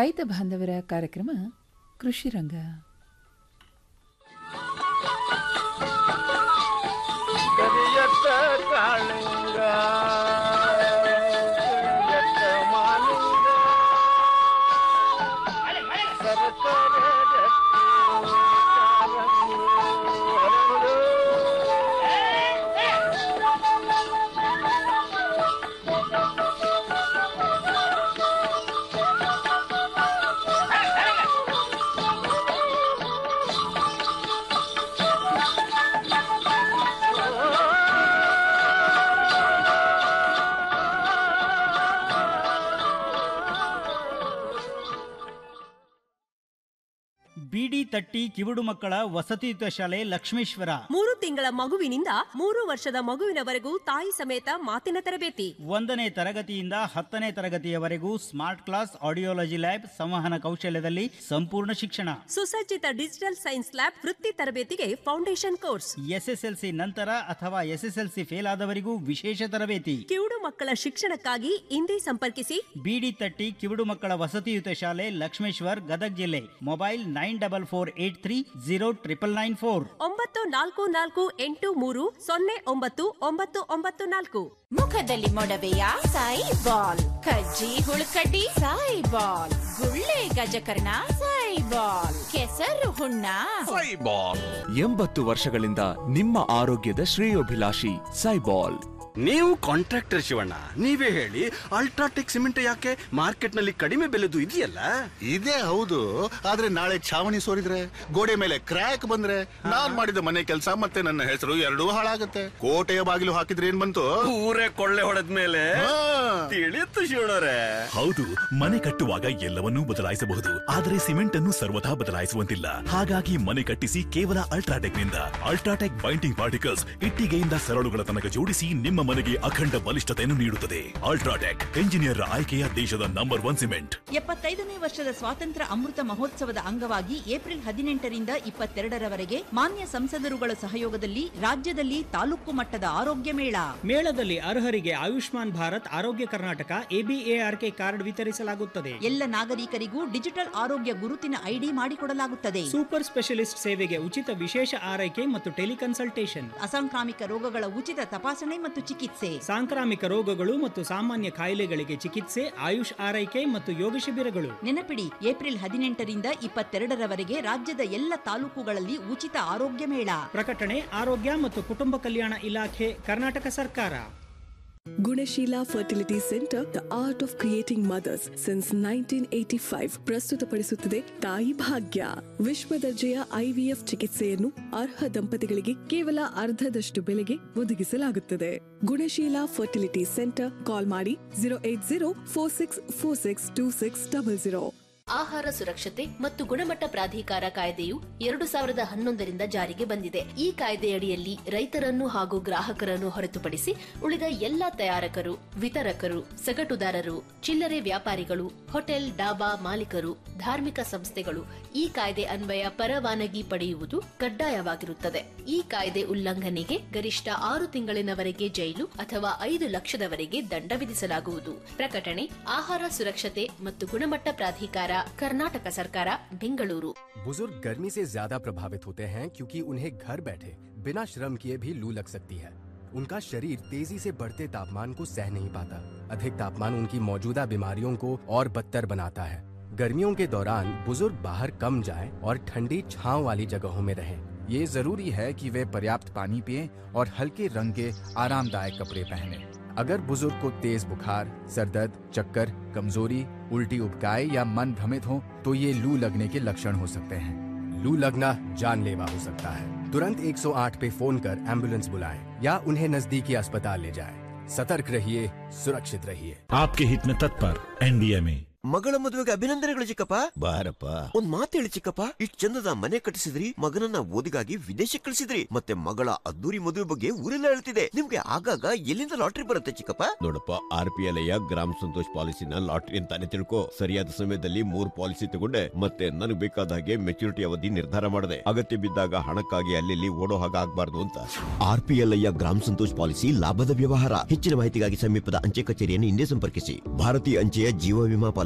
ರೈತ ಬಾಂಧವರ ಕಾರ್ಯಕ್ರಮ ಕೃಷಿ ರಂಗ ಕರಿಯತ್ತ ಕಾಳಿಂಗ ಕರಿಯತ್ತ ಮಾಲಿಂಗ ಸರಸರ ಗಟ್ಟಿ ಕಾಲಂಗು ಹರಳು. ಬಿಡಿ ತಟ್ಟಿ ಕಿವುಡು ಮಕ್ಕಳ ವಸತಿಯುತ ಶಾಲೆ ಲಕ್ಷ್ಮೇಶ್ವರ ಮೂರು ತಿಂಗಳ ಮಗುವಿನಿಂದ ಮೂರು ವರ್ಷದ ಮಗುವಿನವರೆಗೂ ತಾಯಿ ಸಮೇತ ಮಾತಿನ ತರಬೇತಿ ಒಂದನೇ ತರಗತಿಯಿಂದ ಹತ್ತನೇ ತರಗತಿಯವರೆಗೂ ಸ್ಮಾರ್ಟ್ ಕ್ಲಾಸ್ ಆಡಿಯೋಲಜಿ ಲ್ಯಾಬ್ ಸಂವಹನ ಕೌಶಲ್ಯದಲ್ಲಿ ಸಂಪೂರ್ಣ ಶಿಕ್ಷಣ ಸುಸಜ್ಜಿತ ಡಿಜಿಟಲ್ ಸೈನ್ಸ್ ಲ್ಯಾಬ್ ವೃತ್ತಿ ತರಬೇತಿಗೆ ಫೌಂಡೇಶನ್ ಕೋರ್ಸ್ ಎಸ್ಎಸ್ಎಲ್ಸಿ ನಂತರ ಅಥವಾ ಎಸ್ಎಸ್ಎಲ್ಸಿ ಫೇಲ್ ಆದವರಿಗೂ ವಿಶೇಷ ತರಬೇತಿ ಕಿವುಡು ಮಕ್ಕಳ ಶಿಕ್ಷಣಕ್ಕಾಗಿ ಇಂದೇ ಸಂಪರ್ಕಿಸಿ ಬಿಡಿ ತಟ್ಟಿ ಕಿವುಡು ಮಕ್ಕಳ ವಸತಿಯುತ ಶಾಲೆ ಲಕ್ಷ್ಮೇಶ್ವರ್ ಗದಗ್ ಜಿಲ್ಲೆ mobile nine double four eight three zero triple nine four ಒಂಬತ್ತು ನಾಲ್ಕು ನಾಲ್ಕು ಎಂಟು ಮೂರು ಸೊನ್ನೆ ಒಂಬತ್ತು ಒಂಬತ್ತು ಒಂಬತ್ತು ನಾಲ್ಕು ಮುಖದಲ್ಲಿ ಮೊಡವೆಯ ಸಾಯಿ ಬಾಲ್ ಕಜ್ಜಿ ಹುಳುಕಡ್ಡಿ ಸಾಯಿ ಬಾಲ್ ಗುಳ್ಳೆ ಗಜಕರ್ಣ ಸಾಯಿ ಬಾಲ್ ಕೆಸರು ಹುಣ್ಣ ಎಂಬತ್ತು ವರ್ಷಗಳಿಂದ ನಿಮ್ಮ ಆರೋಗ್ಯದ ಶ್ರೇಯೋಭಿಲಾಷಿ ಸೈಬಾಲ್ ನೀವು ಕಾಂಟ್ರಾಕ್ಟರ್ ಶಿವಣ್ಣ ನೀವೇ ಹೇಳಿ ಅಲ್ಟ್ರಾಟೆಕ್ ಸಿಮೆಂಟ್ ಯಾಕೆ ಮಾರ್ಕೆಟ್ ನಲ್ಲಿ ಕಡಿಮೆ ಬೆಲೆದು ಇದೆಯಲ್ಲ ಇದೇ ಹೌದು ಆದ್ರೆ ನಾಳೆ ಛಾವಣಿ ಸೋರಿದ್ರೆ ಗೋಡೆ ಮೇಲೆ ಕ್ರ್ಯಾಕ್ ಬಂದ್ರೆ ನಾನ್ ಮಾಡಿದ ಮನೆ ಕೆಲಸ ಮತ್ತೆ ನನ್ನ ಹೆಸರು ಎರಡೂ ಹಾಳಾಗತ್ತೆ ಕೋಟೆಯ ಬಾಗಿಲು ಹಾಕಿದ್ರೆ ಏನ್ ಬಂತು ಊರೇ ಕೊಳ್ಳೆ ಹೊಡೆದ ಮೇಲೆ ಹಾ. ತಿಳಿಯುತ್ತು ಶಿವಣ್ಣರೇ ಹೌದು ಮನೆ ಕಟ್ಟುವಾಗ ಎಲ್ಲವನ್ನೂ ಬದಲಾಯಿಸಬಹುದು ಆದರೆ ಸಿಮೆಂಟ್ ಅನ್ನು ಸರ್ವಥಾ ಬದಲಾಯಿಸುವಂತಿಲ್ಲ ಹಾಗಾಗಿ ಮನೆ ಕಟ್ಟಿಸಿ ಕೇವಲ ಅಲ್ಟ್ರಾಟೆಕ್ ನಿಂದ ಅಲ್ಟ್ರಾಟೆಕ್ ಬೈಂಡಿಂಗ್ ಪಾರ್ಟಿಕಲ್ಸ್ ಇಟ್ಟಿಗೆಯಿಂದ ಸರಳುಗಳ ತನಕ ಜೋಡಿಸಿ ನಿಮ್ಮ ಮನೆಗೆ ಅಖಂಡ ಬಲಿಷ್ಠತೆಯನ್ನು ನೀಡುತ್ತದೆ ಅಲ್ಟ್ರಾಟೆಕ್ ಎಂಜಿನಿಯರ್ ಆಯ್ಕೆಯ ದೇಶದ ನಂಬರ್ ಒನ್ ಸಿಮೆಂಟ್ ಎಪ್ಪತ್ತೈದನೇ ವರ್ಷದ ಸ್ವಾತಂತ್ರ್ಯ ಅಮೃತ ಮಹೋತ್ಸವದ ಅಂಗವಾಗಿ ಏಪ್ರಿಲ್ ಹದಿನೆಂಟರಿಂದ ಇಪ್ಪತ್ತೆರಡರವರೆಗೆ ಮಾನ್ಯ ಸಂಸದರುಗಳ ಸಹಯೋಗದಲ್ಲಿ ರಾಜ್ಯದಲ್ಲಿ ತಾಲೂಕು ಮಟ್ಟದ ಆರೋಗ್ಯ ಮೇಳ ಮೇಳದಲ್ಲಿ ಅರ್ಹರಿಗೆ ಆಯುಷ್ಮಾನ್ ಭಾರತ್ ಆರೋಗ್ಯ ಕರ್ನಾಟಕ ಎಬಿಎಆರ್ಕೆ ಕಾರ್ಡ್ ವಿತರಿಸಲಾಗುತ್ತದೆ ಎಲ್ಲ ನಾಗರಿಕರಿಗೂ ಡಿಜಿಟಲ್ ಆರೋಗ್ಯ ಗುರುತಿನ ಐಡಿ ಮಾಡಿಕೊಡಲಾಗುತ್ತದೆ ಸೂಪರ್ ಸ್ಪೆಷಲಿಸ್ಟ್ ಸೇವೆಗೆ ಉಚಿತ ವಿಶೇಷ ಆರೈಕೆ ಮತ್ತು ಟೆಲಿಕನ್ಸಲ್ಟೇಷನ್ ಅಸಾಂಕ್ರಾಮಿಕ ರೋಗಗಳ ಉಚಿತ ತಪಾಸಣೆ ಮತ್ತು ಚಿಕಿತ್ಸೆ ಸಾಂಕ್ರಾಮಿಕ ರೋಗಗಳು ಮತ್ತು ಸಾಮಾನ್ಯ ಕಾಯಿಲೆಗಳಿಗೆ ಚಿಕಿತ್ಸೆ ಆಯುಷ್ ಆರೈಕೆ ಮತ್ತು ಯೋಗ ಶಿಬಿರಗಳು ನೆನಪಿಡಿ ಏಪ್ರಿಲ್ ಹದಿನೆಂಟರಿಂದ ಇಪ್ಪತ್ತೆರಡರವರೆಗೆ ರಾಜ್ಯದ ಎಲ್ಲ ತಾಲೂಕುಗಳಲ್ಲಿ ಉಚಿತ ಆರೋಗ್ಯ ಮೇಳ ಪ್ರಕಟಣೆ ಆರೋಗ್ಯ ಮತ್ತು ಕುಟುಂಬ ಕಲ್ಯಾಣ ಇಲಾಖೆ ಕರ್ನಾಟಕ ಸರ್ಕಾರ Gunasheela fertility centre the art of creating mothers since nineteen eighty five ಪ್ರಸ್ತುತಪಡಿಸುತ್ತದೆ ತಾಯಿ ಭಾಗ್ಯ ವಿಶ್ವ ದರ್ಜೆಯ ಐವಿಎಫ್ ಚಿಕಿತ್ಸೆಯನ್ನು ಅರ್ಹ ದಂಪತಿಗಳಿಗೆ ಕೇವಲ ಅರ್ಧದಷ್ಟು ಬೆಲೆಗೆ ಒದಗಿಸಲಾಗುತ್ತದೆ ಗುಣಶೀಲ ಫರ್ಟಿಲಿಟಿ ಸೆಂಟರ್ ಕಾಲ್ ಮಾಡಿ zero eight zero four six four six two six double zero ಆಹಾರ ಸುರಕ್ಷತೆ ಮತ್ತು ಗುಣಮಟ್ಟ ಪ್ರಾಧಿಕಾರ ಕಾಯ್ದೆಯು ಎರಡು ಸಾವಿರದ ಹನ್ನೊಂದರಿಂದ ಜಾರಿಗೆ ಬಂದಿದೆ ಈ ಕಾಯ್ದೆಯಡಿಯಲ್ಲಿ ರೈತರನ್ನು ಹಾಗೂ ಗ್ರಾಹಕರನ್ನು ಹೊರತುಪಡಿಸಿ ಉಳಿದ ಎಲ್ಲ ತಯಾರಕರು ವಿತರಕರು ಸಗಟುದಾರರು ಚಿಲ್ಲರೆ ವ್ಯಾಪಾರಿಗಳು ಹೋಟೆಲ್ ಡಾಬಾ ಮಾಲೀಕರು ಧಾರ್ಮಿಕ ಸಂಸ್ಥೆಗಳು ಈ ಕಾಯ್ದೆ ಅನ್ವಯ ಪರವಾನಗಿ ಪಡೆಯುವುದು ಕಡ್ಡಾಯವಾಗಿರುತ್ತದೆ ಈ ಕಾಯ್ದೆ ಉಲ್ಲಂಘನೆಗೆ ಗರಿಷ್ಠ ಆರು ತಿಂಗಳಿನವರೆಗೆ ಜೈಲು ಅಥವಾ ಐದು ಲಕ್ಷದವರೆಗೆ ದಂಡ ವಿಧಿಸಲಾಗುವುದು ಪ್ರಕಟಣೆ ಆಹಾರ ಸುರಕ್ಷತೆ ಮತ್ತು ಗುಣಮಟ್ಟ ಪ್ರಾಧಿಕಾರ ಕರ್ನಾಟಕ ಸರ್ಕಾರ ಬೆಂಗಳೂರು बुजुर्ग गर्मी से ज्यादा प्रभावित होते हैं क्योंकि उन्हें घर बैठे बिना श्रम किए भी लू लग सकती है उनका शरीर तेजी से बढ़ते तापमान को सह नहीं पाता अधिक तापमान उनकी मौजूदा बीमारियों को और बदतर बनाता है गर्मियों के दौरान बुजुर्ग बाहर कम जाएं और ठंडी छांव वाली जगहों में रहें ये जरूरी है कि वे पर्याप्त पानी पिएं और हल्के रंग के आरामदायक कपड़े पहने अगर बुजुर्ग को तेज बुखार सरदर्द चक्कर कमजोरी उल्टी उबकाए या मन भ्रमित हो तो ये लू लगने के लक्षण हो सकते हैं लू लगना जानलेवा हो सकता है तुरंत 108 पे फोन कर एम्बुलेंस बुलाएं या उन्हें नजदीकी अस्पताल ले जाएं। सतर्क रहिए सुरक्षित रहिए आपके हित में तत्पर एनडीएमए ಮಗಳ ಮದುವೆಗೆ ಅಭಿನಂದನೆಗಳು ಚಿಕ್ಕಪ್ಪ ಬಾರಪ್ಪ ಒಂದ್ ಮಾತು ಹೇಳಿ ಚಿಕ್ಕಪ್ಪ ಇಷ್ಟ್ ಚಂದದ ಮನೆ ಕಟ್ಟಿಸಿದ್ರಿ ಮಗನನ್ನ ಓದಿಗಾಗಿ ವಿದೇಶಕ್ಕೆ ಕಳಿಸಿದ್ರಿ ಮತ್ತೆ ಮಗಳ ಅದ್ದೂರಿ ಮದುವೆ ಬಗ್ಗೆ ಊರೆಲ್ಲ ಹೇಳ್ತಿದೆ ನಿಮ್ಗೆ ಆಗಾಗ ಎಲ್ಲಿಂದ ಲಾಟ್ರಿ ಬರುತ್ತೆ ಚಿಕ್ಕಪ್ಪ ನೋಡಪ್ಪ ಆರ್ ಪಿ ಎಲ್ ಗ್ರಾಮ ಸಂತೋಷ್ ಪಾಲಿಸಿನ ಲಾಟ್ರಿ ಅಂತಾನೆ ತಿಳ್ಕೊ ಸರಿಯಾದ ಸಮಯದಲ್ಲಿ ಮೂರ್ ಪಾಲಿಸಿ ತಗೊಂಡೆ ಮತ್ತೆ ನನಗೆ ಬೇಕಾದ ಹಾಗೆ ಮೆಚುರಿಟಿ ಅವಧಿ ನಿರ್ಧಾರ ಮಾಡಿದೆ ಅಗತ್ಯ ಬಿದ್ದಾಗ ಹಣಕ್ಕಾಗಿ ಅಲ್ಲಿ ಓಡೋ ಹಾಗೆ ಆಗ್ಬಾರ್ದು ಅಂತ ಆರ್ ಪಿ ಎಲ್ ಗ್ರಾಮ ಸಂತೋಷ್ ಪಾಲಿಸಿ ಲಾಭದ ವ್ಯವಹಾರ ಹೆಚ್ಚಿನ ಮಾಹಿತಿಗಾಗಿ ಸಮೀಪದ ಅಂಚೆ ಕಚೇರಿಯನ್ನು ಹಿಂದೆ ಸಂಪರ್ಕಿಸಿ ಭಾರತೀಯ ಅಂಚೆಯ ಜೀವ ವಿಮಾ ಪಾಲಿಸಿ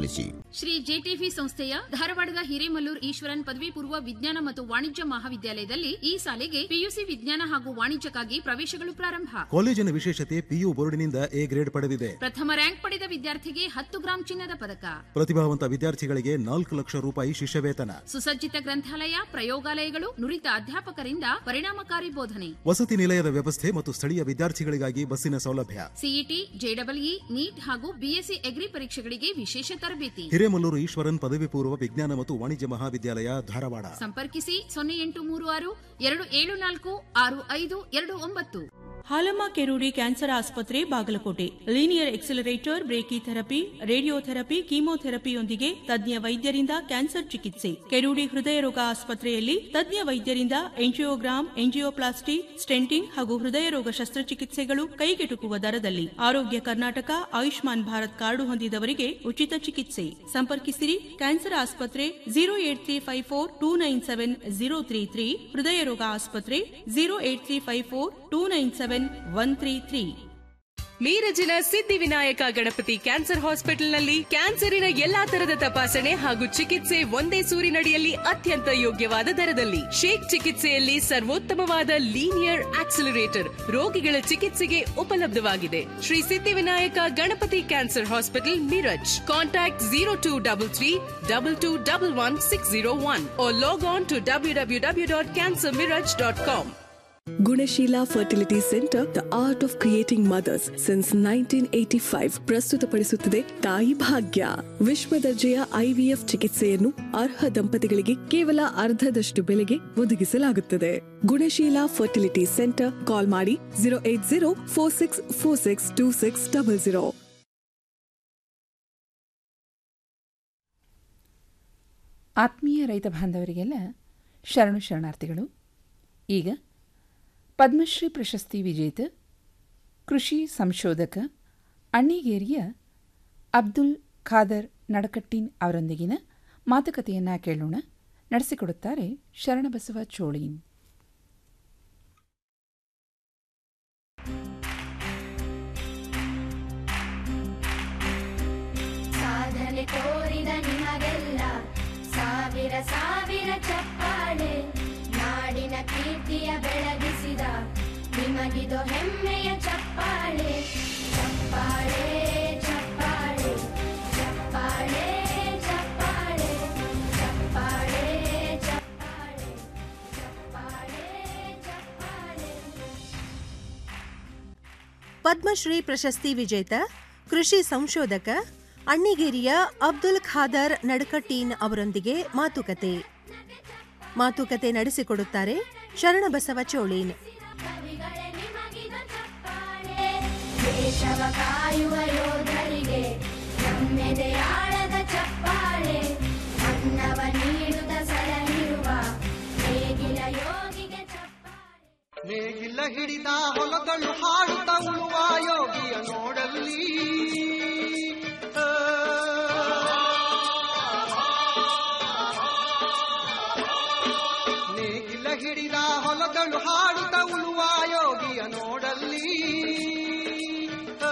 ಪಾಲಿಸಿ ಶ್ರೀ ಜೆಟಿವಿ ಸಂಸ್ಥೆಯ ಧಾರವಾಡದ ಹಿರೇಮಲ್ಲೂರ್ ಈಶ್ವರನ್ ಪದವಿ ಪೂರ್ವ ವಿಜ್ಞಾನ ಮತ್ತು ವಾಣಿಜ್ಯ ಮಹಾವಿದ್ಯಾಲಯದಲ್ಲಿ ಈ ಸಾಲಿಗೆ ಪಿಯುಸಿ ವಿಜ್ಞಾನ ಹಾಗೂ ವಾಣಿಜ್ಯಕ್ಕಾಗಿ ಪ್ರವೇಶಗಳು ಪ್ರಾರಂಭ ಕಾಲೇಜಿನ ವಿಶೇಷತೆ ಪಿಯು ಬೋರ್ಡಿನಿಂದ ಎ ಗ್ರೇಡ್ ಪಡೆದಿದೆ ಪ್ರಥಮ ರ್ಯಾಂಕ್ ಪಡೆದ ವಿದ್ಯಾರ್ಥಿಗೆ ಹತ್ತು ಗ್ರಾಂ ಚಿನ್ನದ ಪದಕ ಪ್ರತಿಭಾವಂತ ವಿದ್ಯಾರ್ಥಿಗಳಿಗೆ ನಾಲ್ಕು ಲಕ್ಷ ರೂಪಾಯಿ ಶಿಷ್ಯವೇತನ ಸುಸಜ್ಜಿತ ಗ್ರಂಥಾಲಯ ಪ್ರಯೋಗಾಲಯಗಳು ನುರಿತ ಅಧ್ಯಾಪಕರಿಂದ ಪರಿಣಾಮಕಾರಿ ಬೋಧನೆ ವಸತಿ ನಿಲಯದ ವ್ಯವಸ್ಥೆ ಮತ್ತು ಸ್ಥಳೀಯ ವಿದ್ಯಾರ್ಥಿಗಳಿಗಾಗಿ ಬಸ್ಸಿನ ಸೌಲಭ್ಯ ಸಿಇಟಿ ಜೆಡಬ್ಲ್ಇ ನೀಟ್ ಹಾಗೂ ಬಿಎಸ್ಸಿ ಎಗ್ರಿ ಪರೀಕ್ಷೆಗಳಿಗೆ ವಿಶೇಷ ತರಬೇತಿ ಹಿರೇಮಲ್ಲೂರು ಈಶ್ವರನ್ ಪದವಿ ಪೂರ್ವ ವಿಜ್ಞಾನ ಮತ್ತು ವಾಣಿಜ್ಯ ಮಹಾವಿದ್ಯಾಲಯ ಧಾರವಾಡ ಸಂಪರ್ಕಿಸಿ ಸೊನ್ನೆ ಎಂಟು ಮೂರು ಆರು ಎರಡು ಏಳು ನಾಲ್ಕು ಆರು ಐದು ಎರಡು ಒಂಬತ್ತು ಹಾಲಮ್ಮ ಕೆರೂಡಿ ಕ್ಯಾನ್ಸರ್ ಆಸ್ಪತ್ರೆ Bagalkot linear accelerator brachytherapy radiotherapy ಕೀಮೋಥೆರಪಿಯೊಂದಿಗೆ ತಜ್ಞ ವೈದ್ಯರಿಂದ ಕ್ಯಾನ್ಸರ್ ಚಿಕಿತ್ಸೆ ಕೆರೂಡಿ ಹೃದಯ ರೋಗ ಆಸ್ಪತ್ರೆಯಲ್ಲಿ ತಜ್ಞ ವೈದ್ಯರಿಂದ ಎಂಜಿಯೋಗ್ರಾಮ್ ಎಂಜಿಯೋಪ್ಲಾಸ್ಟಿ ಸ್ಟೆಂಟಿಂಗ್ ಹಾಗೂ ಹೃದಯ ರೋಗ ಶಸ್ತ್ರಚಿಕಿತ್ಸೆಗಳು ಕೈಗೆಟುಕುವ ದರದಲ್ಲಿ ಆರೋಗ್ಯ ಕರ್ನಾಟಕ ಆಯುಷ್ಮಾನ್ ಭಾರತ್ ಕಾರ್ಡು ಹೊಂದಿದವರಿಗೆ ಉಚಿತ ಚಿಕಿತ್ಸೆ ಸಂಪರ್ಕಿಸಿರಿ ಕ್ಯಾನ್ಸರ್ ಆಸ್ಪತ್ರೆ zero eight three five four two nine seven zero three three ಹೃದಯ ರೋಗ ಆಸ್ಪತ್ರೆ zero eight three five four two nine seven one three three ಮೀರಜಿನ ಸಿದ್ಧಿವಿನಾಯಕ ಗಣಪತಿ ಕ್ಯಾನ್ಸರ್ ಹಾಸ್ಪಿಟಲ್ನಲ್ಲಿ ಕ್ಯಾನ್ಸರಿನ ಎಲ್ಲಾ ತರದ ತಪಾಸಣೆ ಹಾಗೂ ಚಿಕಿತ್ಸೆ ಒಂದೇ ಸೂರಿನಡಿಯಲ್ಲಿ ಅತ್ಯಂತ ಯೋಗ್ಯವಾದ ದರದಲ್ಲಿ ಶೇಕ್ ಚಿಕಿತ್ಸೆಯಲ್ಲಿ ಸರ್ವೋತ್ತಮವಾದ ಲೀನಿಯರ್ ಆಕ್ಸಿಲರೇಟರ್ ರೋಗಿಗಳ ಚಿಕಿತ್ಸೆಗೆ ಉಪಲಬ್ಧವಾಗಿದೆ Shri Siddhivinayak Ganapati cancer hospital Miraj contact zero two double three double two double one six zero one log on to W W W dot cancer Miraj dot com Gunasheela fertility centre the art of creating mothers since nineteen eighty five ಪ್ರಸ್ತುತಪಡಿಸುತ್ತದೆ ತಾಯಿ ಭಾಗ್ಯ ವಿಶ್ವ ದರ್ಜೆಯ IVF ಚಿಕಿತ್ಸೆಯನ್ನು ಅರ್ಹ ದಂಪತಿಗಳಿಗೆ ಕೇವಲ ಅರ್ಧದಷ್ಟು ಬೆಲೆಗೆ ಒದಗಿಸಲಾಗುತ್ತದೆ ಗುಣಶೀಲ ಫರ್ಟಿಲಿಟಿ ಸೆಂಟರ್ ಕಾಲ್ ಮಾಡಿ zero eight zero four six four six two six double zero ಆತ್ಮೀಯ ರೈತ ಬಾಂಧವರಿಗೆಲ್ಲ ಶರಣು ಶರಣಾರ್ಥಿಗಳು ಈಗ ಪದ್ಮಶ್ರೀ ಪ್ರಶಸ್ತಿ ವಿಜೇತ ಕೃಷಿ ಸಂಶೋಧಕ ಅಣ್ಣಿಗೇರಿಯ ಅಬ್ದುಲ್ ಖಾದರ್ ನಡಕಟ್ಟಿನ್ ಅವರೊಂದಿಗಿನ ಮಾತುಕತೆಯನ್ನು ಕೇಳೋಣ ನಡೆಸಿಕೊಡುತ್ತಾರೆ ಶರಣಬಸವ ಚೋಳೀನ್ ಸಾಧನೆ ತೋರಿದ ನಿಮಗೆಲ್ಲ ಸಾವಿರ ಸಾವಿರ ಚಪ್ಪಾಳೆ ನಾಡಿನ ಕೀರ್ತಿಯ ಬೆಳಗಿಸಿದ ನಿಮಗಿದು ಹೆಮ್ಮೆಯ ಚಪ್ಪಾಳೆ ಚಪ್ಪಾಳೆ ಚಪ್ಪಾಳೆ ಚಪ್ಪಾಳೆ ಚಪ್ಪಾಳೆ ಚಪ್ಪಾಳೆ ಚಪ್ಪಾಳೆ ಚಪ್ಪಾಳೆ ಚಪ್ಪಾಳೆ ಪದ್ಮಶ್ರೀ ಪ್ರಶಸ್ತಿ ವಿಜೇತ ಕೃಷಿ ಸಂಶೋಧಕ ಅಣ್ಣಿಗೇರಿಯ ಅಬ್ದುಲ್ ಖಾದರ್ ನಡಕಟ್ಟೀನ್ ಅವರೊಂದಿಗೆ ಮಾತುಕತೆ ಮಾತುಕತೆ ನಡೆಸಿಕೊಡುತ್ತಾರೆ ಶರಣಬಸವ ಚೋಳೀನ್ ದೇಶವ ಕಾಯುವ ಯೋಧರಿಗೆ ನಮ್ಮೆದೆಯಾಳದ ಚಪ್ಪಾಳೆ ಅನ್ನವ ನೀಡುತ್ತ ಸಲಹಿರುವ ನೇಗಿಲ ಯೋಗಿಗೆ ನೇಗಿಲ ಹಿಡಿದ ಹೊಲಗಳು ಹಾಡುತ್ತ ಉಳುವ ಯೋಗಿಯ ನೋಡಲ್ಲಿ ಆ. ನೇಗಿಲ ಹಿಡಿದ ಹೊಲಗಳು ಹಾಡುತ್ತ ಉಳುವ ಯೋಗಿಯ ನೋಡಲ್ಲಿ ಆ.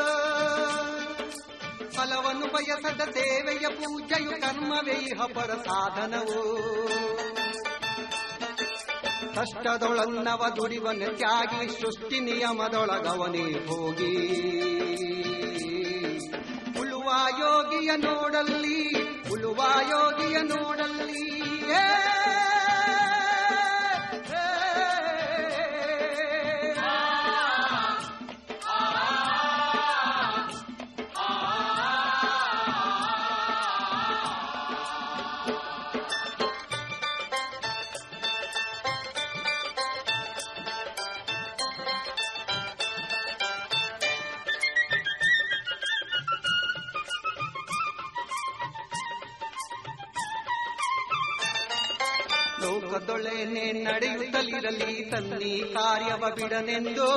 ಫಲವನ್ನು ಬಯಸದ ಸೇವೆಯ ಪೂಜೆಯು ಕರ್ಮವೇ ಇಹ ಪರ ಸಾಧನವು ಕಷ್ಟದೊಳನ್ನವ ದುಡಿವನ ತ್ಯಾಗಿ ಸೃಷ್ಟಿ ನಿಯಮದೊಳಗವನೇ ಹೋಗಿ ಉಳುವ ಯೋಗಿಯ ನೋಡಲ್ಲಿ ಉಳುವ ಯೋಗಿಯ ನೋಡಲ್ಲಿ ಏ, ಏ, ಲೋಕದೊಳೆನೆ ನಡೆಯುತ್ತಲಿರಲಿ ತನ್ನಿ ಕಾರ್ಯವ ಬಿಡನೆಂದು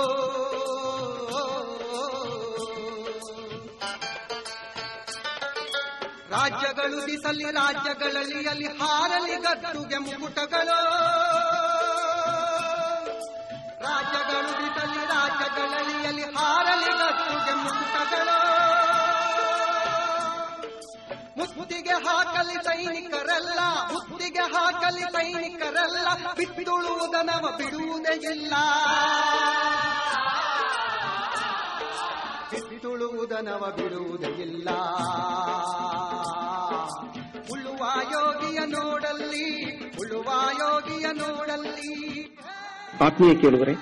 ರಾಜ್ಯಗಳು ದಿಸಲಿ ರಾಜ್ಯಗಳಲ್ಲಿ ಅಲ್ಲಿ ಹಾರಲಿ ಗದ್ದುಗೆ ಮುಕುಟಗಳು ರಾಜ್ಯಗಳು ದಿಸಲಿ ರಾಜ್ಯಗಳಲ್ಲಿ ಅಲ್ಲಿ ಹಾರಲಿ ಗದ್ದುಗೆ ಮುಕುಟಗಳು ಮುತ್ತಿಗೆ ಹಾಕಲಿ ಸೈನಿಕರೆಲ್ಲ ಬಿತ್ತುಳುವುದನವ ಬಿಡುವುದೇ ಇಲ್ಲ ಬಿತ್ತುಳುವುದನವ ಬಿಡುವುದೇ ಇಲ್ಲ ಉಳುವ ಯೋಗಿಯ ನೋಡಲ್ಲಿ ಉಳುವ ಯೋಗಿಯ ನೋಡಲ್ಲಿ ಆತ್ಮೀಯ ಕೇಳುವರೆ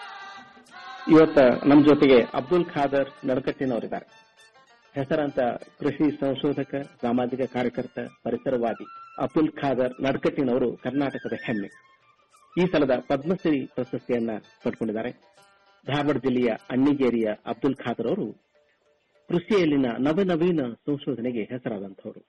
ಇವತ್ತ ನಮ್ಮ ಜೊತೆಗೆ ಅಬ್ದುಲ್ ಖಾದರ್ ನಡಕಟ್ಟಿನವರಿದ್ದಾರೆ ಹೆಸರಾಂತ ಕೃಷಿ ಸಂಶೋಧಕ ಸಾಮಾಜಿಕ ಕಾರ್ಯಕರ್ತ ಪರಿಸರವಾದಿ ಅಬ್ದುಲ್ ಖಾದರ್ ನಡಕಟ್ಟಿನವರು ಕರ್ನಾಟಕದ ಹೆಮ್ಮೆ ಈ ಸಲದ ಪದ್ಮಶ್ರೀ ಪ್ರಶಸ್ತಿಯನ್ನ ಪಡ್ಕೊಂಡಿದ್ದಾರೆ ಧಾರವಾಡ ಜಿಲ್ಲೆಯ ಅಣ್ಣಿಗೇರಿಯ ಅಬ್ದುಲ್ ಖಾದರ್ ಅವರು ಕೃಷಿಯಲ್ಲಿನ ನವನವೀನ ಸಂಶೋಧನೆಗೆ ಹೆಸರಾದಂತವರು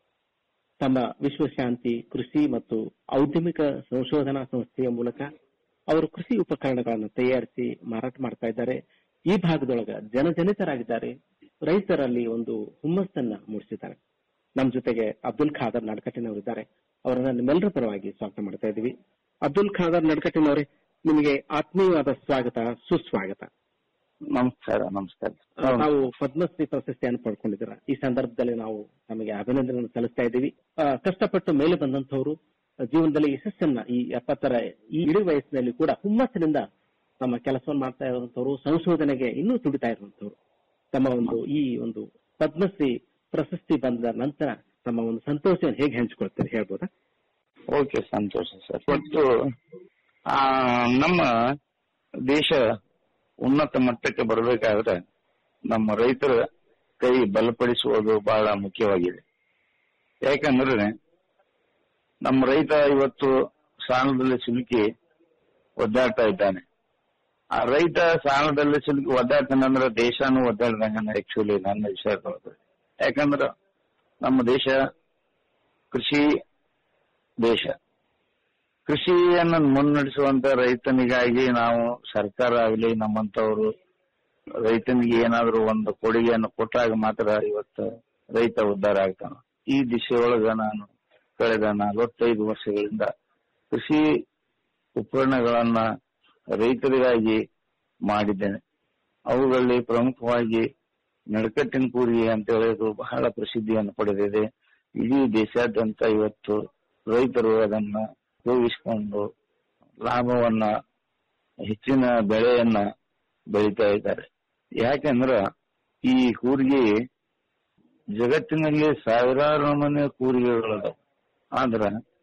ತಮ್ಮ ವಿಶ್ವಶಾಂತಿ ಕೃಷಿ ಮತ್ತು ಔದ್ಯಮಿಕ ಸಂಶೋಧನಾ ಸಂಸ್ಥೆಯ ಮೂಲಕ ಅವರು ಕೃಷಿ ಉಪಕರಣಗಳನ್ನು ತಯಾರಿಸಿ ಮಾರಾಟ ಮಾಡ್ತಾ ಇದ್ದಾರೆ ಈ ಭಾಗದೊಳಗ ಜನಜನಿತರಾಗಿದ್ದಾರೆ ರೈತರಲ್ಲಿ ಒಂದು ಹುಮ್ಮಸ್ಸನ್ನ ಮೂಡಿಸಿದ್ದಾರೆ ನಮ್ಮ ಜೊತೆಗೆ ಅಬ್ದುಲ್ ಖಾದರ್ ನಡಕಟ್ಟಿನವರಿದ್ದಾರೆ ಅವರನ್ನ ನಿಮ್ಮೆಲ್ಲರ ಪರವಾಗಿ ಸ್ವಾಗತ ಮಾಡ್ತಾ ಇದ್ದೀವಿ ಅಬ್ದುಲ್ ಖಾದರ್ ನಡಕಟ್ಟಿನವರೇ ನಿಮಗೆ ಆತ್ಮೀಯವಾದ ಸ್ವಾಗತ ಸುಸ್ವಾಗತ ನಮಸ್ಕಾರ ನಮಸ್ಕಾರ ತಾವು ಪದ್ಮಶ್ರೀ ಪ್ರಶಸ್ತಿಯನ್ನು ಪಡ್ಕೊಂಡಿದ್ದೀರ ಈ ಸಂದರ್ಭದಲ್ಲಿ ನಾವು ನಮಗೆ ಅಭಿನಂದನೆ ಸಲ್ಲಿಸ್ತಾ ಇದ್ದೀವಿ ಆ, ಕಷ್ಟಪಟ್ಟು ಮೇಲೆ ಬಂದಂತವರು ಜೀವನದಲ್ಲಿ ಯಶಸ್ಸನ್ನ ಈ ಎಪ್ಪತ್ತರ ಈ ಇಡೀ ವಯಸ್ಸಿನಲ್ಲಿ ಕೂಡ ಹುಮ್ಮಸ್ಸಿನಿಂದ ತಮ್ಮ ಕೆಲಸವನ್ನು ಮಾಡ್ತಾ ಇರುವಂತವರು ಸಂಶೋಧನೆಗೆ ಇನ್ನೂ ತುಡಿತಾ ಇರುವಂತವರು ತಮ್ಮ ಒಂದು ಈ ಒಂದು ಪದ್ಮಶ್ರೀ ಪ್ರಶಸ್ತಿ ಬಂದ ನಂತರ ತಮ್ಮ ಒಂದು ಸಂತೋಷವನ್ನು ಹೇಗೆ ಹಂಚಿಕೊಳ್ತಾರೆ ಹೇಳ್ಬೋದಾ ಓಕೆ ಸಂತೋಷ ಸರ್ ಇವತ್ತು ಆ, ನಮ್ಮ ದೇಶ ಉನ್ನತ ಮಟ್ಟಕ್ಕೆ ಬರಬೇಕಾದ್ರೆ ನಮ್ಮ ರೈತರ ಕೈ ಬಲಪಡಿಸುವುದು ಬಹಳ ಮುಖ್ಯವಾಗಿದೆ ಯಾಕಂದ್ರೆ ನಮ್ಮ ರೈತ ಇವತ್ತು ಸಾಲದಲ್ಲಿ ಸಿಲುಕಿ ಒದ್ದಾಡ್ತಾ ಇದ್ದಾನೆ ಆ ರೈತ ಸಾಲದಲ್ಲಿ ಸಿಲುಕಿ ಒದ್ದಾಡ್ತಾನಂದ್ರೆ ದೇಶನೂ ಒದ್ದಾಡ್ದಂಗ ಆಕ್ಚುಲಿ ನನ್ನ ವಿಷಯ ಯಾಕಂದ್ರೆ ನಮ್ಮ ದೇಶ ಕೃಷಿ ದೇಶ ಕೃಷಿಯನ್ನು ಮುನ್ನಡೆಸುವಂತ ರೈತನಿಗಾಗಿ ನಾವು ಸರ್ಕಾರ ಆಗಲಿ ನಮ್ಮಂತವರು ರೈತನಿಗೆ ಏನಾದರೂ ಒಂದು ಕೊಡುಗೆಯನ್ನು ಕೊಟ್ಟಾಗ ಮಾತ್ರ ಇವತ್ತು ರೈತ ಉದ್ಧಾರ ಆಗ್ತಾನ ಈ ದಿಶೆಯೊಳಗ ನಾನು ಕಳೆದ ನಲವತ್ತೈದು ವರ್ಷಗಳಿಂದ ಕೃಷಿ ಉಪಕರಣಗಳನ್ನ ರೈತರಿಗಾಗಿ ಮಾಡಿದ್ದೇನೆ ಅವುಗಳಲ್ಲಿ ಪ್ರಮುಖವಾಗಿ ನಡಕಟ್ಟಿನ ಕೂರಿಗೆ ಅಂತ ಹೇಳೋದು ಬಹಳ ಪ್ರಸಿದ್ಧಿಯನ್ನು ಪಡೆದಿದೆ ಇಡೀ ದೇಶಾದ್ಯಂತ ಇವತ್ತು ರೈತರು ಅದನ್ನ ಉಪಯೋಗಿಸಿಕೊಂಡು ಲಾಭವನ್ನ ಹೆಚ್ಚಿನ ಬೆಳೆಯನ್ನ ಬೆಳೀತಾ ಇದ್ದಾರೆ ಯಾಕೆಂದ್ರ ಈ ಕೂರಿಗೆ ಜಗತ್ತಿನಲ್ಲಿ ಸಾವಿರಾರು ನಮೂನೆ ಕೂರಿಗೆಗಳದಾವ ಆದ್ರ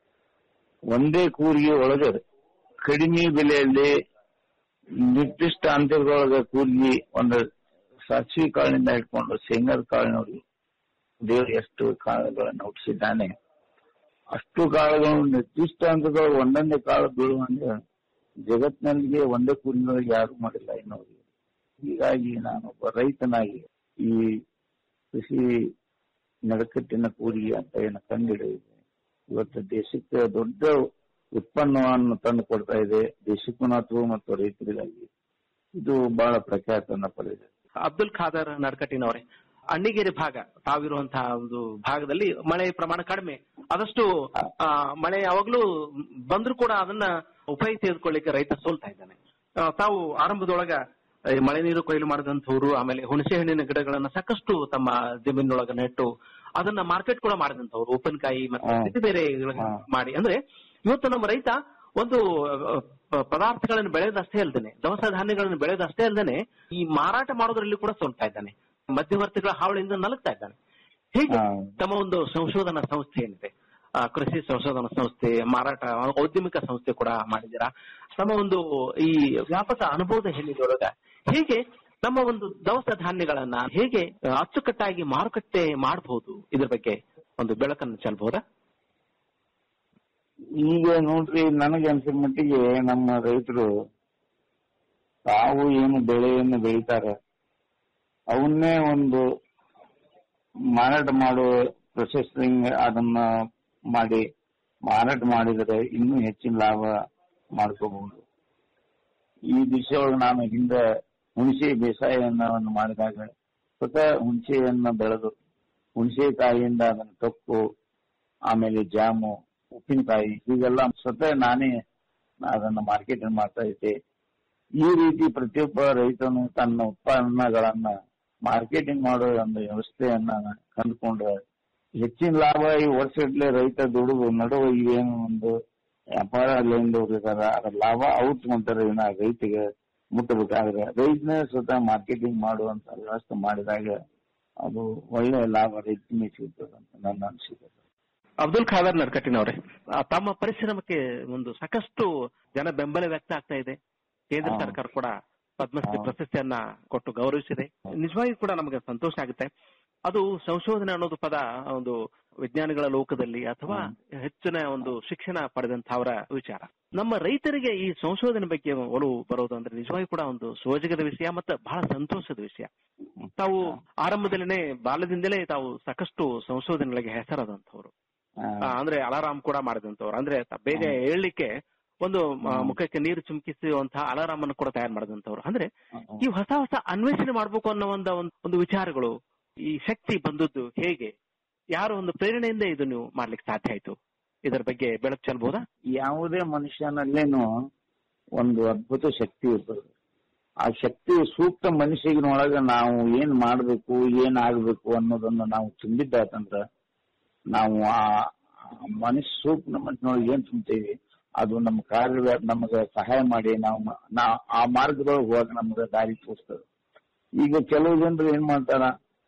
ಒಂದೇ ಕೂರಿಗೆ ಒಳಗೆ ಕಡಿಮೆ ಬೆಲೆಯಲ್ಲಿ ನಿರ್ದಿಷ್ಟ ಅಂತರದೊಳಗೆ ಕೂರ್ಗಿ ಒಂದು ಸಾಕ್ಷಿ ಕಾಳಿನಿಂದ ಇಟ್ಕೊಂಡು ಶೇಂಗಾದ ಕಾಳಿನವರೆಗೆ ದೇವರು ಎಷ್ಟು ಕಾಳುಗಳನ್ನು ಹುಟ್ಟಿಸಿದ್ದಾನೆ ಅಷ್ಟು ಕಾಳುಗಳು ನಿರ್ದಿಷ್ಟ ಹಂತದೊಳಗೆ ಒಂದೊಂದೇ ಕಾಳು ಬೀಳುವಂಗೆ ಜಗತ್ತಿನಲ್ಲಿ ಒಂದೇ ಕೂರಿನೊಳಗೆ ಯಾರು ಮಾಡಿಲ್ಲ ಇನ್ನೊಂದು ಹೀಗಾಗಿ ನಾನೊಬ್ಬ ರೈತನಾಗಿ ಈ ಕೃಷಿ ನಡಕಟ್ಟಿನ ಕೂರಿಗೆ ಅಂತ ಏನು ಕಂಡುಹಿಡಿದಿದೆ ಇವತ್ತು ದೇಶಕ್ಕೆ ದೊಡ್ಡ ಉತ್ಪನ್ನವನ್ನು ತಂದು ಕೊಡ್ತಾ ಇದೆ ದೇಶಕ್ಕೂ ನಾತು ಮತ್ತು ರೈತರಿಗಾಗಿ ಇದು ಬಹಳ ಪ್ರಖ್ಯಾತನ ಪಡೆದಿದೆ ಅಬ್ದುಲ್ ಖಾದರ್ ನಡ್ಕಟ್ಟಿನವರೇ ಅಣ್ಣಿಗೇರಿ ಭಾಗ ತಾವಿರುವಂತಹ ಒಂದು ಭಾಗದಲ್ಲಿ ಮಳೆ ಪ್ರಮಾಣ ಕಡಿಮೆ ಆದಷ್ಟು ಆ, ಮಳೆ ಯಾವಾಗ್ಲೂ ಬಂದ್ರೂ ಕೂಡ ಅದನ್ನ ಉಪಯೋಗ ತೆಗೆದುಕೊಳ್ಳಿಕ್ಕೆ ರೈತ ಸೋಲ್ತಾ ಇದ್ದಾನೆ ಆ, ತಾವು ಆರಂಭದೊಳಗ ಈ ಮಳೆ ನೀರು ಕೊಯ್ಲು ಮಾಡಿದಂಥವ್ರು ಆಮೇಲೆ ಹುಣಸೆ ಹಣ್ಣಿನ ಗಿಡಗಳನ್ನ ಸಾಕಷ್ಟು ತಮ್ಮ ಜಮೀನೊಳಗ ನೆಟ್ಟು ಅದನ್ನ ಮಾರ್ಕೆಟ್ ಕೂಡ ಮಾಡಿದಂಥವ್ರು ಉಪ್ಪಿನಕಾಯಿ ಮತ್ತೆ ಬೇರೆ ಬೇರೆ ಗಳನ್ನ ಮಾಡಿ ಅಂದ್ರೆ ಇವತ್ತು ನಮ್ಮ ರೈತ ಒಂದು ಆ, ಪ- ಪದಾರ್ಥಗಳನ್ನು ಬೆಳೆದಷ್ಟೇ ಅಲ್ದೇನೆ ದವಸ ಧಾನ್ಯಗಳನ್ನು ಬೆಳೆದಷ್ಟೇ ಅಲ್ದೇನೆ ಈ ಮಾರಾಟ ಮಾಡೋದ್ರಲ್ಲಿ ಕೂಡ ಸೋಲ್ತಾ ಇದ್ದಾನೆ ಮಧ್ಯವರ್ತಿಗಳ ಹಾವಳಿಯಿಂದ ನಲಗ್ತಾ ಇದ್ದಾನೆ ಹೇಗೆ ತಮ್ಮ ಒಂದು ಸಂಶೋಧನಾ ಸಂಸ್ಥೆ ಏನಿದೆ ಆ, ಕೃಷಿ ಸಂಶೋಧನಾ ಸಂಸ್ಥೆ ಮಾರಾಟ ಔದ್ಯಮಿಕ ಸಂಸ್ಥೆ ಕೂಡ ಮಾಡಿದ್ದೀರಾ ತಮ್ಮ ಒಂದು ಈ ವ್ಯಾಪಕ ಅನುಭವದ ಹಿನ್ನೆಲೆಯೊಳಗ ಹೇಗೆ ನಮ್ಮ ಒಂದು ದವಸ ಧಾನ್ಯಗಳನ್ನ ಹೇಗೆ ಆ, ಅಚ್ಚುಕಟ್ಟಾಗಿ ಮಾರುಕಟ್ಟೆ ಮಾಡಬಹುದು ಇದ್ರ ಬಗ್ಗೆ ಒಂದು ಬೆಳಕನ್ನು ಚೆಲ್ಬಹುದಾ ಈಗ ನೋಡ್ರಿ ನನಗೆ ಅನ್ಸಿದ ಮಟ್ಟಿಗೆ ನಮ್ಮ ರೈತರು ತಾವು ಏನು ಬೆಳೆಯನ್ನು ಬೆಳೀತಾರೆ ಅವನ್ನೇ ಒಂದು ಮಾರಾಟ ಮಾಡುವ ಪ್ರೊಸೆಸಿಂಗ್ ಅದನ್ನ ಮಾಡಿ ಮಾರಾಟ ಮಾಡಿದರೆ ಇನ್ನೂ ಹೆಚ್ಚಿನ ಲಾಭ ಮಾಡ್ಕೋಬಹುದು ಈ ದಿಶೆಯೊಳಗೆ ನಾನು ಹಿಂದೆ ಹುಣಸೆ ಬೇಸಾಯವನ್ನ ಮಾಡಿದಾಗ ಸ್ವತಃ ಹುಣಸೆಯನ್ನ ಬೆಳೆದು ಹುಣಸೆಕಾಯಿಯಿಂದ ಅದನ್ನ ತೊಕ್ಕು ಆಮೇಲೆ ಜಾಮು ಉಪ್ಪಿನಕಾಯಿ ಹೀಗೆಲ್ಲ ಸ್ವತಃ ನಾನೇ ಅದನ್ನ ಮಾರ್ಕೆಟಿಂಗ್ ಮಾಡ್ತಾ ಇದ್ದೆ ಈ ರೀತಿ ಪ್ರತಿಯೊಬ್ಬ ರೈತನು ತನ್ನ ಉತ್ಪನ್ನಗಳನ್ನ ಮಾರ್ಕೆಟಿಂಗ್ ಮಾಡೋ ಒಂದು ವ್ಯವಸ್ಥೆಯನ್ನ ಕಂಡುಕೊಂಡ್ರೆ ಹೆಚ್ಚಿನ ಲಾಭ ಈ ವರ್ಷಗಟ್ಲೆ ರೈತ ದುಡಿದು ನಡುವೆ ಏನು ಒಂದು ವ್ಯಾಪಾರ ಲೈನ್ ಇರ್ತಾರ ಅದ್ರ ಲಾಭ ಅವ್ರು ತಗೊಂತಾರೆ ಇನ್ನ ರೈತಿಗೆ ಮುಟ್ಟಬೇಕಾದ್ರೆ ರೈತನೇ ಸ್ವತಃ ಮಾರ್ಕೆಟಿಂಗ್ ಮಾಡುವಂತ ವ್ಯವಸ್ಥೆ ಮಾಡಿದಾಗ ಅದು ಒಳ್ಳೆ ಲಾಭ ರೈತನಿಗೆ ಸಿಗ್ತದೆ ಅಂತ ನನ್ನ ಅನಿಸಿಕೆ ಅಬ್ದುಲ್ ಖಾದರ್ ನಡ್ಕಟ್ಟಿನವ್ರೆ ಆ, ತಮ್ಮ ಪರಿಶ್ರಮಕ್ಕೆ ಒಂದು ಸಾಕಷ್ಟು ಜನ ಬೆಂಬಲ ವ್ಯಕ್ತ ಆಗ್ತಾ ಇದೆ ಕೇಂದ್ರ ಹಾ. ಸರ್ಕಾರ ಕೂಡ ಪದ್ಮಶ್ರೀ ಪ್ರಶಸ್ತಿಯನ್ನ ಕೊಟ್ಟು ಗೌರವಿಸಿದೆ ನಿಜವಾಗಿ ಕೂಡ ನಮಗೆ ಸಂತೋಷ ಆಗುತ್ತೆ ಅದು ಸಂಶೋಧನೆ ಅನ್ನೋದು ಪದ ಒಂದು ವಿಜ್ಞಾನಿಗಳ ಲೋಕದಲ್ಲಿ ಅಥವಾ ಹೆಚ್ಚಿನ ಒಂದು ಶಿಕ್ಷಣ ಪಡೆದಂತವರ ವಿಚಾರ ನಮ್ಮ ರೈತರಿಗೆ ಈ ಸಂಶೋಧನೆ ಬಗ್ಗೆ ಒಲವು ಬರೋದು ಅಂದ್ರೆ ನಿಜವಾಗಿ ಕೂಡ ಒಂದು ಸೋಜಗದ ವಿಷಯ ಮತ್ತು ಬಹಳ ಸಂತೋಷದ ವಿಷಯ ತಾವು ಆರಂಭದಲ್ಲೇ ಬಾಲ್ಯದಿಂದಲೇ ತಾವು ಸಾಕಷ್ಟು ಸಂಶೋಧನೆಗಳಿಗೆ ಹೆಸರಾದಂತವ್ರು ಆ, ಅಂದ್ರೆ ಅಲಾರಾಮ್ ಕೂಡ ಮಾಡಿದಂತವ್ರು ಅಂದ್ರೆ ತ- ಬೇಗ ಏಳ್ಲಿಕ್ಕೆ ಒಂದು ಆ, ಮುಖಕ್ಕೆ ನೀರು ಚಿಮುಕಿಸುವಂತಹ ಅಲಾರಾಮ್ ಅನ್ನು ಕೂಡ ತಯಾರು ಮಾಡಿದಂತವ್ರು ಅಂದ್ರೆ ಈ ಹೊಸ ಹೊಸ ಅನ್ವೇಷಣೆ ಮಾಡ್ಬೇಕು ಅನ್ನೋ ಒಂದು ಒಂದು- ಒಂದು ವಿಚಾರಗಳು ಈ ಶಕ್ತಿ ಬಂದದ್ದು ಹೇಗೆ ಯಾರ ಒಂದು ಪ್ರೇರಣೆಯಿಂದ ಇದು ನೀವು ಮಾಡ್ಲಿಕ್ಕೆ ಸಾಧ್ಯ ಆಯ್ತು ಇದರ ಬಗ್ಗೆ ಬೆಳಕು ಚೆಲ್ಬಹುದಾ ಯಾವುದೇ ಮನುಷ್ಯನಲ್ಲೇನು ಒಂದು ಅದ್ಭುತ ಶಕ್ತಿ ಇರ್ತದೆ ಆ ಶಕ್ತಿ ಸೂಕ್ತ ಮನುಷ್ಯಗಿನೊಳಗ ನಾವು ಏನ್ ಮಾಡ್ಬೇಕು ಏನ್ ಆಗ್ಬೇಕು ಅನ್ನೋದನ್ನ ನಾವು ತುಂಬಿದ್ದಾತಂದ್ರ ನಾವು ಆ ಆ ಮನುಷ್ಯ ಸೂಕ್ತ ಮನುಷ್ಯನೊಳಗೆ ಏನ್ ತುಂಬ್ತೇವಿ ಅದು ನಮ್ಮ ಕಾರ್ಯ ನಮಗೆ ಸಹಾಯ ಮಾಡಿ ನಾವು ಮ- ನಾ ಆ ಮಾರ್ಗದೊಳಗೆ ಹೋಗಾಕ ನಮಗೆ ದಾರಿ ತೋರಿಸ್ತದೆ ಈಗ ಕೆಲವು ಜನರು ಏನ್ ಮಾಡ್ತಾರ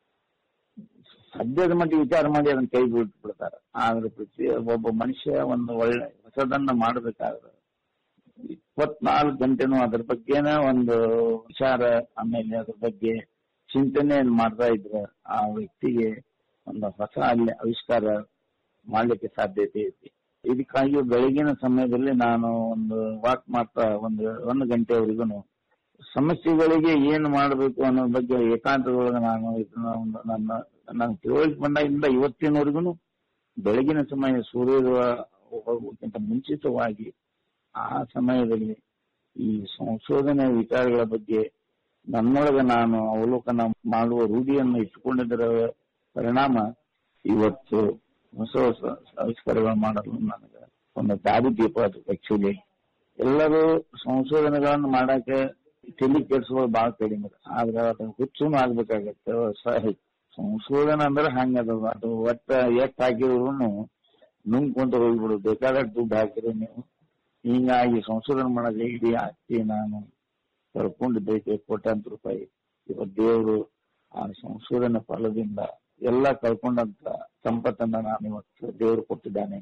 ಸದ್ಯದ ಮಟ್ಟಿಗೆ ವಿಚಾರ ಮಾಡಿ ಅದನ್ನ ಕೈ ಬಿಟ್ಟು ಬಿಡ್ತಾರ ಆದ್ರೆ ಪ್ರತಿ ಒಬ್ಬ ಮನುಷ್ಯ ಒಂದು ಒಳ್ಳೆ ಹೊಸದನ್ನ ಮಾಡಬೇಕಾದ್ರೆ ಇಪ್ಪತ್ನಾಲ್ಕು ಗಂಟೆನೂ ಅದ್ರ ಬಗ್ಗೆನೇ ಒಂದು ವಿಚಾರ ಆಮೇಲೆ ಅದ್ರ ಬಗ್ಗೆ ಚಿಂತನೆ ಮಾಡ್ತಾ ಇದ್ರೆ ಆ ವ್ಯಕ್ತಿಗೆ ಒಂದು ಹೊಸ ಅಲ್ಲಿ ಆವಿಷ್ಕಾರ ಮಾಡ್ಲಿಕ್ಕೆ ಸಾಧ್ಯತೆ ಐತಿ ಇದಕ್ಕಾಗಿ ಬೆಳಗಿನ ಸಮಯದಲ್ಲಿ ನಾನು ಒಂದು ವಾಕ್ ಮಾಡ್ತಾ ಒಂದು ಒಂದು ಗಂಟೆವರೆಗೂ ಸಮಸ್ಯೆಗಳಿಗೆ ಏನು ಮಾಡಬೇಕು ಅನ್ನೋ ಬಗ್ಗೆ ಏಕಾಂತದೊಳಗೆ ನಾನು ಇದನ್ನ ಒಂದು ನನ್ನ ನನ್ನ ತಿಳುವಳಿಕೆ ಬಂದಾಗಿಂದ ಇವತ್ತಿನವರೆಗೂ ಬೆಳಗಿನ ಸಮಯ ಸೂರ್ಯೋದಯ ಹೋಗೋಕ್ಕಿಂತ ಮುಂಚಿತವಾಗಿ ಆ ಸಮಯದಲ್ಲಿ ಈ ಸಂಶೋಧನೆ ವಿಚಾರಗಳ ಬಗ್ಗೆ ನನ್ನೊಳಗೆ ನಾನು ಅವಲೋಕನ ಮಾಡುವ ರೂಢಿಯನ್ನು ಇಟ್ಟುಕೊಂಡಿದ್ದರ ಪರಿಣಾಮ ಇವತ್ತು ಹೊಸ ಹೊಸ ಆವಿಷ್ಕಾರಗಳು ಮಾಡಲು ನನಗೆ ಒಂದು ದಾರಿ ದೀಪ ಅದು ಆಕ್ಚುಲಿ ಎಲ್ಲರೂ ಸಂಶೋಧನೆಗಳನ್ನು ಮಾಡಕ್ಕೆ ತಲೆ ಕೆಡಿಸುವ ಬಹಳ ಕಡಿಮೆ ಇದೆ. ಆದ್ರೆ ಅದು ಹುಚ್ಚುನು ಆಗ್ಬೇಕಾಗತ್ತೆ ಸ- ಸಂಶೋಧನೆ ಅಂದ್ರೆ ಹಂಗದ ಅದು ಒಟ್ಟ ಎಷ್ಟ್ ಹಾಕಿದ್ರು ನುಂಗ್ಕೊಂತ ಹೋಗ್ಬಿಡು ಬೇಕಾದಷ್ಟು ದುಡ್ಡು ಹಾಕಿರಿ ನೀವು ಹೀಗಾಗಿ ಸಂಶೋಧನೆ ಮಾಡಕ್ಕೆ ಇಡೀ ಆಸ್ತಿ ನಾನು ಕಳ್ಕೊಂಡಿದ್ದೈತೆ ಕೋಟ್ಯಾಂತರ ರೂಪಾಯಿ ಇವತ್ತು ದೇವರು ಆ ಸಂಶೋಧನೆ ಫಲದಿಂದ ಎಲ್ಲ ಕಳ್ಕೊಂಡಂತ ಸಂಪತ್ತನ್ನ ನಾನು ಇವತ್ತು ದೇವರು ಕೊಟ್ಟಿದ್ದಾನೆ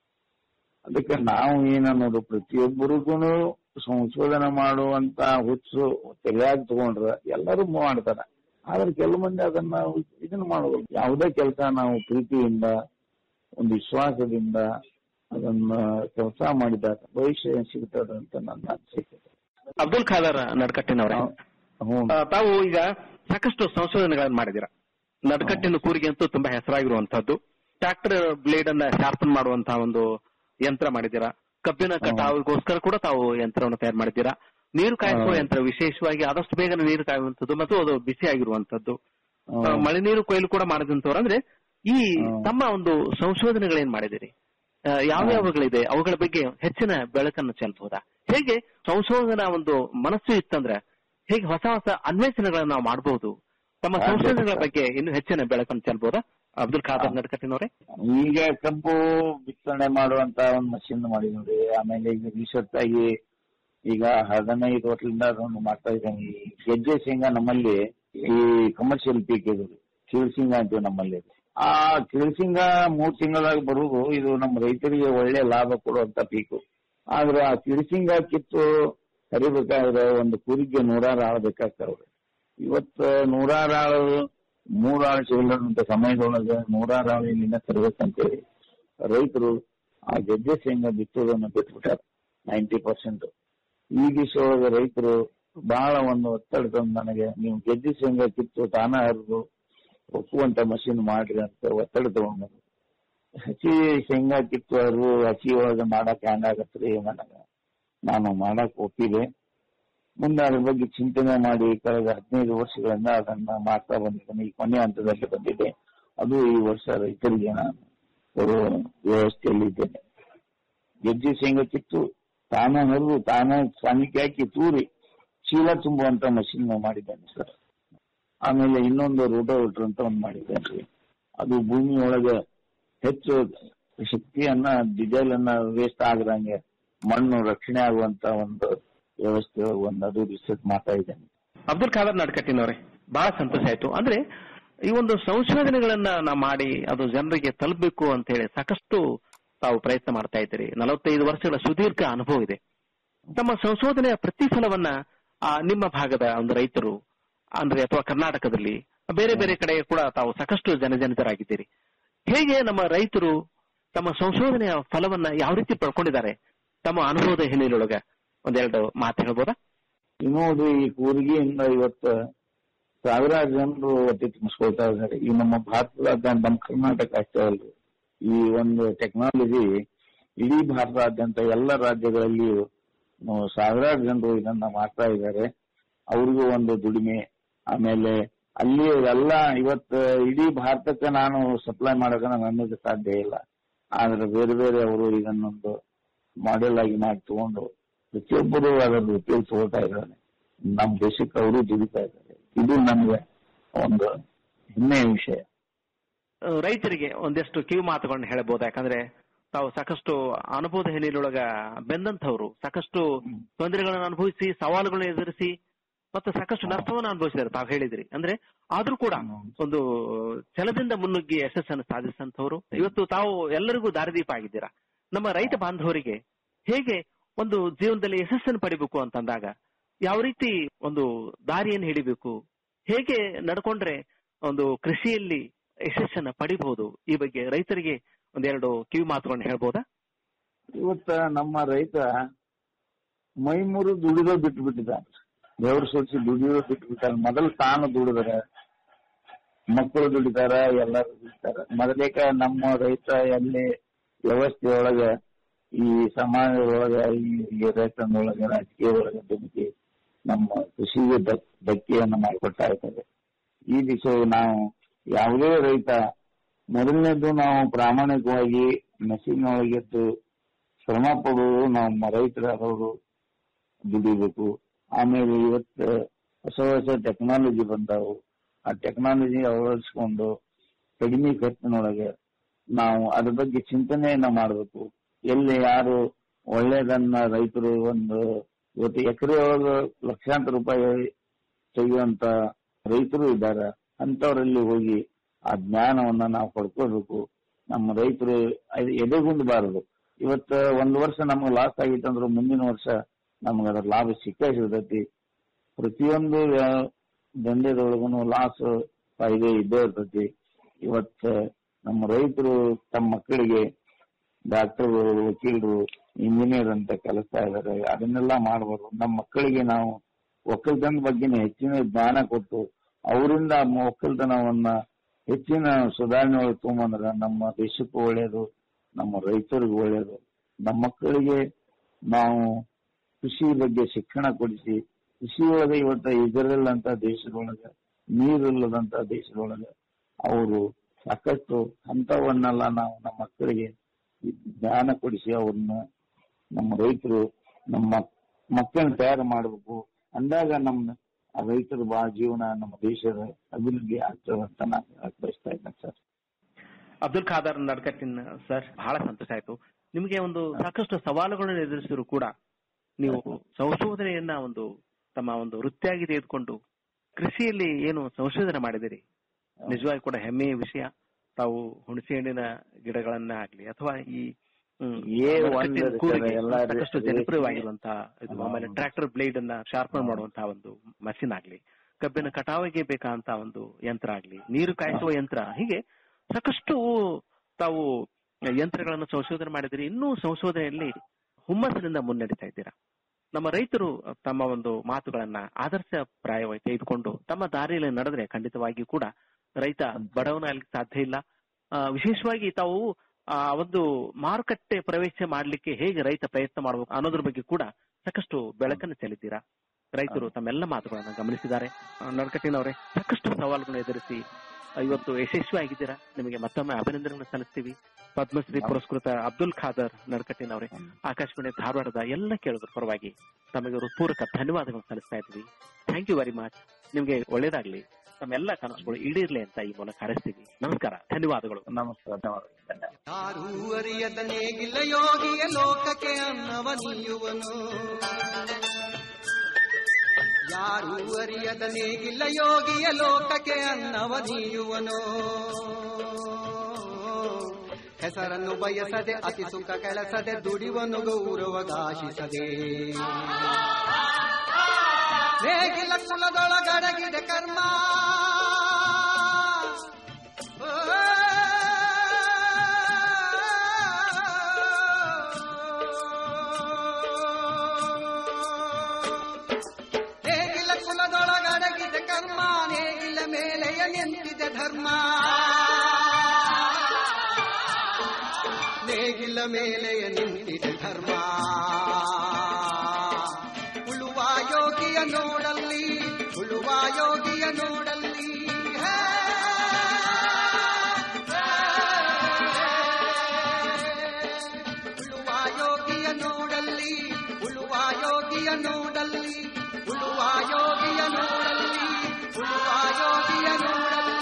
ಅದಕ್ಕೆ ನಾವು ಏನನ್ನೋದು ಪ್ರತಿಯೊಬ್ಬರಿಗೂ ಸಂಶೋಧನೆ ಮಾಡುವಂತ ಹುಚ್ಚು ತಲೆಯಾಗಿ ತಗೊಂಡ್ರ ಎಲ್ಲರೂ ಮಾಡ್ತಾರ ಆದ್ರೆ ಕೆಲವು ಮಂದಿ ಅದನ್ನ ಇದನ್ನ ಮಾಡೋದು ಯಾವುದೇ ಕೆಲಸ ನಾವು ಪ್ರೀತಿಯಿಂದ ಒಂದು ವಿಶ್ವಾಸದಿಂದ ಅದನ್ನ ಕೆಲಸ ಮಾಡಿದಾಗ ಭವಿಷ್ಯ ಸಿಗ್ತದೆ ಅಂತ ನನ್ನ ಅನಿಸಿಕೆ ಅಬ್ದುಲ್ ಖಾದರ್ ನಡ್ಕಟ್ಟಿನವರೇ ಆ, ತಾವು ಈಗ ಸಾಕಷ್ಟು ಸಂಶೋಧನೆಗಳನ್ನು ಮಾಡಿದ್ದೀರಾ ನಡ್ಕಟ್ಟಿನ ಕೂರಿಗೆ ಅಂತೂ ತುಂಬಾ ಹೆಸರಾಗಿರುವಂತಹದ್ದು ಟ್ರಾಕ್ಟರ್ ಬ್ಲೇಡ್ ಅನ್ನ ಶಾರ್ಪನ್ ಮಾಡುವಂತಹ ಒಂದು ಯಂತ್ರ ಮಾಡಿದ್ದೀರಾ ಕಬ್ಬಿನ ಕಟಾವಿಗೋಸ್ಕರ ಕೂಡ ತಾವು ಯಂತ್ರವನ್ನು ತಯಾರು ಮಾಡಿದ್ದೀರಾ ನೀರು ಕಾಯಿಸುವ ಯಂತ್ರ ವಿಶೇಷವಾಗಿ ಆದಷ್ಟು ಬೇಗನೆ ನೀರು ಕಾಯುವಂತದ್ದು ಮತ್ತು ಅದು ಬಿಸಿ ಆಗಿರುವಂತದ್ದು ಆ, ಮಳೆ ನೀರು ಕೊಯ್ಲು ಕೂಡ ಮಾಡಿದಂತವ್ರು ಅಂದ್ರೆ ಈ ತಮ್ಮ ಒಂದು ಸಂಶೋಧನೆಗಳೇನ್ ಮಾಡಿದಿರಿ ಆ, ಯಾವ್ಯಾವುಗಳಿದೆ ಅವುಗಳ ಬಗ್ಗೆ ಹೆಚ್ಚಿನ ಬೆಳಕನ್ನು ಚೆಲ್ಬಹುದಾ ಹೇಗೆ ಸಂಶೋಧನಾ ಒಂದು ಮನಸ್ಸು ಇತ್ತಂದ್ರೆ ಹೇಗೆ ಹೊಸ ಹೊಸ ಅನ್ವೇಷಣೆಗಳನ್ನ ನಾವು ಮಾಡಬಹುದು ತಮ್ಮ ಖಂಡಿತ. ಸಂಶೋಧನೆಗಳ ಬಗ್ಗೆ ಇನ್ನು ಹೆಚ್ಚಿನ ಬೆಳಕನ್ನು ಚೆಲ್ಬಹುದಾ ಅಬ್ದುಲ್ ಖಾದರ್ ನಡ್ಕಟ್ಟಿನವರೇ ಈಗ ಕಬ್ಬು ಬಿತ್ತನೆ ಮಾಡುವಂತ ಒಂದು ಮಷಿನ್ ಮಾಡಿ ನೋಡಿ ಆಮೇಲೆ ಈಗ ರೀಸೆಂಟ್ ಆಗಿ ಈಗ ಹದಿನೈದು ವರ್ಷದಿಂದ ಅದೊಂದು ಮಾಡ್ತಾ ಇದ್ದಾನೆ ಈ ಗೆಜ್ಜೆ ಶೇಂಗಾ ನಮ್ಮಲ್ಲಿ ಈ ಕಮರ್ಷಿಯಲ್ ಪೀಕ್ ಇದು ಕಿಳ್ಸಿಂಗ ಅಂತೀವಿ ನಮ್ಮಲ್ಲಿ ಆ ಕಿಳ್ಸಿಂಗ ಮೂರ್ ತಿಂಗಳಾಗಿ ಬರುವುದು ಇದು ನಮ್ಮ ರೈತರಿಗೆ ಒಳ್ಳೆ ಲಾಭ ಕೊಡುವಂತ ಪೀಕು ಆದ್ರೆ ಆ ಕಿಳ್ಸಿಂಗ ಕಿತ್ತು ಹರಿಬೇಕಾದ್ರೆ ಒಂದು ಕೂರಿಗೆ ನೂರಾರು ಆಳು ಬೇಕಾಗ್ತಾವ್ರೆ ಇವತ್ತು ನೂರಾರು ಆಳು ಮೂರಾಳು ಸಿಗಲಂತ ಸಮಯದೊಳಗೆ ನೂರಾರು ಆಳು ಇಲ್ಲಿಂದ ತರಬೇಕಂತೇಳಿ ರೈತರು ಆ ಗೆಜ್ಜೆ ಶೇಂಗಾ ಬಿತ್ತೋದನ್ನ ಬಿಟ್ಬಿಟ್ಟಾರ ನೈಂಟಿ ಪರ್ಸೆಂಟ್ ಈ ದಿವಸದೊಳಗೆ ರೈತರು ಬಹಳ ಒಂದು ಒತ್ತಡ ತಂದು ನನಗೆ ನೀವು ಗೆಜ್ಜೆ ಶೇಂಗಾ ಕಿತ್ತು ತಾನ ಹರಿದು ಒಪ್ಪುವಂತ ಮಷಿನ್ ಮಾಡ್ರಿ ಅಂತ ಒತ್ತಡ ತಗೊಂಡು ಹಸಿ ಶೇಂಗಾ ಕಿತ್ತು ಹರಿದು ಹಸಿ ಒಳಗೆ ಮಾಡಕ್ ಹೆಂಗಾಗತ್ರಿ ನನಗ ನಾನು ಮಾಡಕ್ ಒಪ್ಪಿದೆ ಮುಂದೆ ಅದ್ರ ಬಗ್ಗೆ ಚಿಂತನೆ ಮಾಡಿ ಕಳೆದ ಹದಿನೈದು ವರ್ಷಗಳಿಂದ ಅದನ್ನ ಮಾಡ್ತಾ ಬಂದಿದ್ದೇನೆ ಈ ಕೊನೆ ಹಂತದಲ್ಲಿ ಬಂದಿದೆ ಅದು ಈ ವರ್ಷ ರೈತರಿಗೆ ನಾನು ಕೊಡುವ ವ್ಯವಸ್ಥೆಯಲ್ಲಿ ಇದ್ದೇನೆ ಗೆಜ್ಜೆ ಶೇಂಗಾ ಕಿತ್ತು ತಾನೇ ಹರಿದು ತಾನೇ ಸಾಣಿಕೆ ಹಾಕಿ ತೂರಿ ಚೀಲ ತುಂಬುವಂತ ಮಷಿನ್ ಮಾಡಿದ್ದೇನೆ ಸರ್ ಆಮೇಲೆ ಇನ್ನೊಂದು ರೋಟೋವೇಟರ್ ಅಂತ ಒಂದು ಮಾಡಿದ್ದೇನೆ ಅದು ಭೂಮಿಯೊಳಗೆ ಹೆಚ್ಚು ಶಕ್ತಿಯನ್ನ ಡೀಸೆಲ್ ಅನ್ನ ವೇಸ್ಟ್ ಆಗದಂಗೆ ಮಣ್ಣು ರಕ್ಷಣೆ ಆಗುವಂತ ಒಂದು ವ್ಯವಸ್ಥೆ ಒಂದು ಅದು ರಿಸರ್ಚ್ ಮಾಡ್ತಾ ಇದ್ದೇನೆ ಅಬ್ದುಲ್ ಖಾದರ್ ನಡ್ಕಟ್ಟಿನವ್ರೆ ಬಹಳ ಸಂತೋಷ ಆಯ್ತು ಅಂದ್ರೆ ಈ ಒಂದು ಸಂಶೋಧನೆಗಳನ್ನ ನಾ ಮಾಡಿ ಅದು ಜನರಿಗೆ ತಲುಪಬೇಕು ಅಂತ ಹೇಳಿ ಸಾಕಷ್ಟು ತಾವು ಪ್ರಯತ್ನ ಮಾಡ್ತಾ ಇದ್ದೀರಿ ನಲವತ್ತೈದು ವರ್ಷಗಳ ಸುದೀರ್ಘ ಅನುಭವ ಇದೆ ತಮ್ಮ ಸಂಶೋಧನೆಯ ಪ್ರತಿಫಲವನ್ನ ಆ, ನಿಮ್ಮ ಭಾಗದ ಒಂದು ರೈತರು ಅಂದ್ರೆ ಅಥವಾ ಕರ್ನಾಟಕದಲ್ಲಿ ಬೇರೆ ಬೇರೆ ಕಡೆ ಕೂಡ ತಾವು ಸಾಕಷ್ಟು ಜನಜನಿತರಾಗಿದ್ದೀರಿ ಹೇಗೆ ನಮ್ಮ ರೈತರು ತಮ್ಮ ಸಂಶೋಧನೆಯ ಫಲವನ್ನ ಯಾವ ರೀತಿ ಪಡ್ಕೊಂಡಿದ್ದಾರೆ ತಮ್ಮ ಅನುಭವದ ಹಿನ್ನೆಲೆಯೊಳಗ ಒಂದೆರಡು ಮಾತು ಹೇಳ್ಬೋದಾ ಇನ್ನೊಂದು ಈ ಕೂರ್ಗಿಯಿಂದ ಇವತ್ತು ಸಾವಿರಾರು ಜನರು ಹೊಟ್ಟೆ ತುಂಬಿಸ್ಕೊಳ್ತಾ ಇದ್ದಾರೆ ಈ ನಮ್ಮ ಭಾರತದಾದ್ಯಂತ ನಮ್ಮ ಕರ್ನಾಟಕ ಅಷ್ಟೇ ಅಲ್ರಿ ಈ ಒಂದು ಟೆಕ್ನಾಲಜಿ ಇಡೀ ಭಾರತದಾದ್ಯಂತ ಎಲ್ಲ ರಾಜ್ಯಗಳಲ್ಲಿಯೂ ನಾವು ಸಾವಿರಾರು ಜನರು ಇದನ್ನ ಮಾಡ್ತಾ ಇದ್ದಾರೆ ಅವ್ರಿಗೂ ಒಂದು ದುಡಿಮೆ ಆಮೇಲೆ ಅಲ್ಲಿ ಎಲ್ಲ ಇವತ್ತು ಇಡೀ ಭಾರತಕ್ಕೆ ನಾನು ಸಪ್ಲೈ ಮಾಡೋಕೆ ನಮಗೆ ಸಾಧ್ಯ ಇಲ್ಲ ಆದ್ರೆ ಬೇರೆ ಬೇರೆ ಅವರು ಇದನ್ನೊಂದು ಮಾಡೆಲ್ ಆಗಿ ಮಾಡಿ ತಗೊಂಡು ಪ್ರತಿಯೊಬ್ಬರು ಅದನ್ನು ಉಪಯೋಗ ತಗೊಳ್ತಾ ಇದ್ದಾರೆ ನಮ್ಮ ದೇಶಕ್ಕೆ ಅವರು ದುಡಿತಾ ಇದ್ದಾರೆ ಇದು ನಮ್ಗೆ ಒಂದು ಹೆಮ್ಮೆಯ ವಿಷಯ ಆ, ರೈತರಿಗೆ ಒಂದಷ್ಟು ಕಿವಿ ಮಾತುಗಳನ್ನ ಹೇಳಬಹುದು ಯಾಕಂದ್ರೆ ತಾವು ಸಾಕಷ್ಟು ಅನುಭವದ ಹಿನ್ನೆಲೆಯೊಳಗ ಬೆಂದಂತವ್ರು ಸಾಕಷ್ಟು ತೊಂದರೆಗಳನ್ನು ಅನುಭವಿಸಿ ಸವಾಲುಗಳನ್ನು ಎದುರಿಸಿ ಮತ್ತು ಸಾಕಷ್ಟು ನಷ್ಟವನ್ನು ಅನುಭವಿಸಿದ್ದಾರೆ ತಾವು ಹೇಳಿದ್ರಿ ಅಂದ್ರೆ ಆದ್ರೂ ಕೂಡ ಒಂದು ಛಲದಿಂದ ಮುನ್ನುಗ್ಗಿ ಯಶಸ್ಸನ್ನು ಸಾಧಿಸಿದಂತವ್ರು ಇವತ್ತು ತಾವು ಎಲ್ಲರಿಗೂ ದಾರಿದೀಪ ಆಗಿದ್ದೀರಾ ನಮ್ಮ ರೈತ ಬಾಂಧವರಿಗೆ ಹೇಗೆ ಒಂದು ಜೀವನದಲ್ಲಿ ಯಶಸ್ಸನ್ನು ಪಡಿಬೇಕು ಅಂತಂದಾಗ ಯಾವ ರೀತಿ ಒಂದು ದಾರಿಯನ್ನು ಹಿಡಿಬೇಕು ಹೇಗೆ ನಡ್ಕೊಂಡ್ರೆ ಒಂದು ಕೃಷಿಯಲ್ಲಿ ಯಶಸ್ಸನ್ನ ಪಡಿಬಹುದು ಈ ಬಗ್ಗೆ ರೈತರಿಗೆ ಒಂದೆರಡು ಕಿವಿ ಮಾತುಗಳನ್ನ ಹೇಳ್ಬೋದಾ ಇವತ್ತ ನಮ್ಮ ರೈತ ಮೈ ಮುರು ದುಡಿದೋ ಬಿಟ್ಟು ಬಿಟ್ಟಿದ್ದಾನೆ ಬೆವರು ಸುರಿಸಿ ದುಡಿಯೋ ಬಿಟ್ಟು ಬಿಟ್ಟಾನೆ ಮೊದಲು ತಾನು ದುಡಿದಾರೆ ಮಕ್ಕಳು ದುಡಿತಾರ ಎಲ್ಲರೂ ದುಡಿತಾರ ಮೊದಲೇಕ ನಮ್ಮ ರೈತ ಎಲ್ಲಿ ವ್ಯವಸ್ಥೆಯೊಳಗ ಈ ಸಮಾಜದೊಳಗ ಈ ಈ ರೈತನೊಳಗ ರಾಜಕೀಯ ಒಳಗ ದುಡುಕಿ ನಮ್ಮ ಕೃಷಿಗೆ ಧಕ್- ಧಕ್ಕೆಯನ್ನು ಮಾಡಿಕೊಡ್ತಾ ಇದ್ದಾರೆ ಈ ದಿವಸ ನಾವು ಯಾವುದೇ ರೈತ ಮೊದಲನೇದು ನಾವು ಪ್ರಾಮಾಣಿಕವಾಗಿ ಮೆಷಿನ್ನೊಳಗೆದ್ದು ಶ್ರಮ ಪಡುವುದು ನಮ್ಮ ರೈತರಾದವರು ದುಡಿಬೇಕು ಆಮೇಲೆ ಇವತ್ತು ಹೊಸ ಹೊಸ ಟೆಕ್ನಾಲಜಿ ಬಂದಾವು ಆ ಟೆಕ್ನಾಲಜಿ ಅಳವಡಿಸ್ಕೊಂಡು ಕಡಿಮೆ ಖರ್ಚಿನೊಳಗೆ ನಾವು ಅದ್ರ ಬಗ್ಗೆ ಚಿಂತನೆಯನ್ನ ಮಾಡಬೇಕು ಎಲ್ಲಿ ಯಾರು ಒಳ್ಳೇದನ್ನ ರೈತರು ಒಂದು ಇವತ್ತು ಎಕರೆ ಒಳಗೆ ಲಕ್ಷಾಂತರ ರೂಪಾಯಿ ತೆಗೆಯುವಂತ ರೈತರು ಇದ್ದಾರೆ ಅಂತವರಲ್ಲಿ ಹೋಗಿ ಆ ಜ್ಞಾನವನ್ನ ನಾವು ಪಡ್ಕೋಬೇಕು ನಮ್ಮ ರೈತರು ಅದು ಎದೆಗುಂದಬಾರದು ಇವತ್ತು ಒಂದು ವರ್ಷ ನಮ್ಗೆ ಲಾಸ್ ಆಗಿತ್ತು ಅಂದ್ರೆ ಮುಂದಿನ ವರ್ಷ ನಮ್ಗೆ ಅದ್ರ ಲಾಭ ಸಿಕ್ಕೇ ಸಿಗ್ತೈತಿ ಪ್ರತಿಯೊಂದು ವ್ಯ- ದಂಧೆದೊಳಗೂ ಲಾಸ್ ಫಾಯ್ದೆ ಇದ್ದೇ ಇರ್ತೈತಿ ಇವತ್ತು ನಮ್ಮ ರೈತರು ತಮ್ಮ ಮಕ್ಕಳಿಗೆ ಡಾಕ್ಟರ್ ವಕೀಲರು ಇಂಜಿನಿಯರ್ ಅಂತ ಕಲಿಸ್ತಾ ಇದ್ದಾರೆ ಅದನ್ನೆಲ್ಲ ಮಾಡಬಾರ್ದು ನಮ್ಮ ಮಕ್ಕಳಿಗೆ ನಾವು ಒಕ್ಕಲ್ತನ ಬಗ್ಗೆ ಹೆಚ್ಚಿನ ಜ್ಞಾನ ಕೊಟ್ಟು ಅವರಿಂದ ಒಕ್ಕಲ್ತನವನ್ನ ಹೆಚ್ಚಿನ ಸುಧಾರಣೆ ಒಳಗೆ ತಗೊಂಬಂದ್ರೆ ನಮ್ಮ ದೇಶಕ್ಕೂ ಒಳ್ಳೆಯದು ನಮ್ಮ ರೈತರಿಗೂ ಒಳ್ಳೆಯದು ನಮ್ಮ ಮಕ್ಕಳಿಗೆ ನಾವು ಕೃಷಿ ಬಗ್ಗೆ ಶಿಕ್ಷಣ ಕೊಡಿಸಿ ಕೃಷಿ ಒಳಗೆ ಇವತ್ತು ಇಸ್ರೇಲ್ ಅಂತ ದೇಶದೊಳಗೆ ನೀರಿಲ್ಲದಂತ ದೇಶದೊಳಗೆ ಅವರು ಸಾಕಷ್ಟು ಹಂತವನ್ನೆಲ್ಲ ನಾವು ನಮ್ಮ ಮಕ್ಕಳಿಗೆ ಜ್ಞಾನ ಕೊಡಿಸಿ ಅವ್ರನ್ನ ನಮ್ಮ ರೈತರು ನಮ್ಮ ಮಕ್ಕಳನ್ನ ತಯಾರು ಮಾಡಬೇಕು ಅಂದಾಗ ನಮ್ಮ ಆ ರೈತರ ಬಾ ಜೀವನ ನಮ್ಮ ದೇಶದ ಅಭಿವೃದ್ಧಿ ಆಗ್ತದೆ ಅಂತ ನಾನು ಹೇಳಕ್ ಬಯಸ್ತಾ ಇದ್ದೇನೆ ಸರ್ ಅಬ್ದುಲ್ ಖಾದರ್ ನಡ್ಕಟ್ಟಿನ ಸರ್ ಬಹಳ ಸಂತೋಷ ಆಯ್ತು ನಿಮಗೆ ಒಂದು ಸಾಕಷ್ಟು ಸವಾಲುಗಳನ್ನು ಎದುರಿಸಿದ್ರು ಕೂಡ ನೀವು ಸಂಶೋಧನೆಯನ್ನ ಒಂದು ತಮ್ಮ ಒಂದು ವೃತ್ತಿಯಾಗಿ ತೆಗೆದುಕೊಂಡು ಕೃಷಿಯಲ್ಲಿ ಏನು ಸಂಶೋಧನೆ ಮಾಡಿದಿರಿ ನಿಜವಾಗಿ ಕೂಡ ಹೆಮ್ಮೆಯ ವಿಷಯ ತಾವು ಹುಣಸೆ ಹಣ್ಣಿನ ಗಿಡಗಳನ್ನ ಆಗ್ಲಿ ಅಥವಾ ಈ ಹ್ಮ್, ಏ ನಡಕಟ್ಟಿನ ಒಂದು ಕೂರಿಗೆ ಎಲ್ಲ ಸಾಕಷ್ಟು ರೇಷ್ಮೆ- ಜನಪ್ರಿಯವಾಗಿರುವಂತಹ ಇದು ಆಮೇಲೆ ಟ್ರ್ಯಾಕ್ಟರ್ ಬ್ಲೇಡ್ ಅನ್ನ ಶಾರ್ಪನ್ ಮಾಡುವಂತಹ ಒಂದು ಮಷಿನ್ ಆಗ್ಲಿ ಕಬ್ಬಿನ ಕಟಾವಿಗೆ ಬೇಕಾದಂತ ಒಂದು ಯಂತ್ರ ಆಗ್ಲಿ ನೀರು ಕಾಯಿಸುವ ಯಂತ್ರ ಹೀಗೆ ಸಾಕಷ್ಟು ತಾವು ಯಂತ್ರಗಳನ್ನು ಸಂಶೋಧನೆ ಮಾಡಿದಿರಿ ಇನ್ನೂ ಸಂಶೋಧನೆಯಲ್ಲಿ ಹುಮ್ಮಸ್ಸಿನಿಂದ ಮುನ್ನಡೀತಾ ಇದ್ದೀರಾ ನಮ್ಮ ರೈತರು ತಮ್ಮ ಒಂದು ಮಾತುಗಳನ್ನ ಆದರ್ಶಪ್ರಾಯವಾಗಿ ತೆಗೆದುಕೊಂಡು ತಮ್ಮ ದಾರಿಯಲ್ಲಿ ನಡೆದ್ರೆ ಖಂಡಿತವಾಗಿಯೂ ಕೂಡ ರೈತ ಬಡವನಾಗಲಿಕ್ಕೆ ಸಾಧ್ಯ ಇಲ್ಲ ಆ, ವಿಶೇಷವಾಗಿ ತಾವು ಆ ಒಂದು ಮಾರುಕಟ್ಟೆ ಪ್ರವೇಶ ಮಾಡ್ಲಿಕ್ಕೆ ಹೇಗೆ ರೈತ ಪ್ರಯತ್ನ ಮಾಡಬೇಕು ಅನ್ನೋದ್ರ ಬಗ್ಗೆ ಕೂಡ ಸಾಕಷ್ಟು ಬೆಳಕನ್ನು ಚೆಲ್ಲಿದ್ದೀರಾ ರೈತರು ತಮ್ಮೆಲ್ಲ ಮಾತುಗಳನ್ನ ಗಮನಿಸಿದ್ದಾರೆ ಆ, ನಡ್ಕಟ್ಟಿನವರೇ ಸಾಕಷ್ಟು ಸವಾಲುಗಳನ್ನು ಎದುರಿಸಿ ಆ, ಇವತ್ತು ಯಶಸ್ವಿ ಆಗಿದ್ದೀರಾ ನಿಮಗೆ ಮತ್ತೊಮ್ಮೆ ಅಭಿನಂದನೆಗಳನ್ನು ಸಲ್ಲಿಸ್ತೀವಿ ಪದ್ಮಶ್ರೀ ಪುರಸ್ಕೃತ ಅಬ್ದುಲ್ ಖಾದರ್ ನಡ್ಕಟ್ಟಿನವರೇ ಆಕಾಶವಾಣಿ ಧಾರವಾಡದ ಎಲ್ಲ ಕೇಳಿದ್ರ ಪರವಾಗಿ ತಮಗೆ ಹೃತ್ಪೂರ್ವಕ ಧನ್ಯವಾದಗಳನ್ನು ಸಲ್ಲಿಸ್ತಾ ಇದ್ದೀವಿ ಥ್ಯಾಂಕ್ ಯು ವೆರಿ ಮಚ್ ನಿಮ್ಗೆ ಒಳ್ಳೇದಾಗ್ಲಿ ನಮ್ಮೆಲ್ಲ ಕನಸುಗಳು ಈಡೇರ್ಲಿ ಅಂತ ಈ ಮೂಲಕ ಹಾರೈಸ್ತೀವಿ ನಮಸ್ಕಾರ ಧನ್ಯವಾದಗಳು ನಮಸ್ಕಾರ ಧನ್ಯವಾದ ಯಾರೂ ಅರಿಯದ ನೇಗಿಲ್ಲ ಯೋಗಿಯ ಲೋಕಕ್ಕೆ ಅನ್ನವ ನೀಯುವನು ಯಾರೂ ಅರಿಯದ ನೇಗಿಲ್ಲ ಯೋಗಿಯ ಲೋಕಕ್ಕೆ ಅನ್ನವ ನೀಯುವನು ಹೆಸರನ್ನು ಬಯಸದೆ ಅತಿ ಸುಖ ಕೆಲಸದೆ ದುಡಿವನು ಗೌರವಗಾಶಿಸದೆ ನೇಗಿಲ ಕುಲದೊಳಗಡಗಿದೆ ಕರ್ಮ ನೇಗಿಲ ಕುಲದೊಳಗಡಗಿದೆ ಕರ್ಮ ನೇಗಿಲ ಮೇಲೆಯ ನಿಂತಿದೆ ಧರ್ಮ ನೇಗಿಲ ಮೇಲೆಯ ನಿಂತಿದೆ ಧರ್ಮ ಉಳುವ ಯೋಗಿಯ ನೋಡಲ್ಲಿ ಉಳುವ ಯೋಗಿಯ ನೋಡಲ್ಲಿ ಹೇ, ಉಳುವ ಯೋಗಿಯ ನೋಡಲ್ಲಿ ಉಳುವ ಯೋಗಿಯ ನೋಡಲ್ಲಿ ಉಳುವ ಯೋಗಿಯ ನೋಡಲ್ಲಿ ಉಳುವ ಯೋಗಿಯ ನೋಡಲ್ಲಿ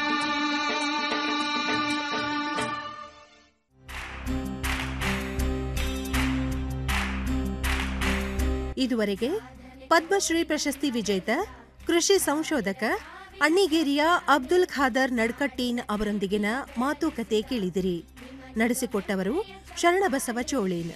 ಇದುವರೆಗೆ ಪದ್ಮಶ್ರೀ ಪ್ರಶಸ್ತಿ ವಿಜೇತ ಕೃಷಿ ಸಂಶೋಧಕ ಅಣ್ಣಿಗೇರಿಯ ಅಬ್ದುಲ್ ಖಾದರ್ ನಡ್ಕಟ್ಟೀನ್ ಅವರೊಂದಿಗಿನ ಮಾತುಕತೆ ಕೇಳಿದಿರಿ ನಡೆಸಿಕೊಟ್ಟವರು ಶರಣಬಸವ ಚೋಳೇನ್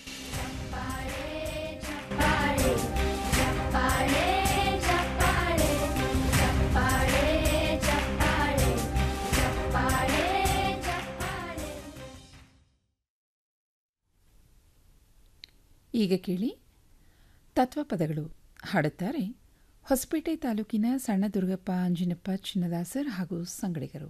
ಈಗ ಕೇಳಿ ತತ್ವಪದಗಳು ಹಾಡುತ್ತಾರೆ ಹೊಸಪೇಟೆ ತಾಲೂಕಿನ ಸಣ್ಣ ದುರ್ಗಪ್ಪ ಅಂಜಿನಪ್ಪ ಚಿನ್ನದಾಸರ್ ಹಾಗೂ ಸಂಗಡಿಗರು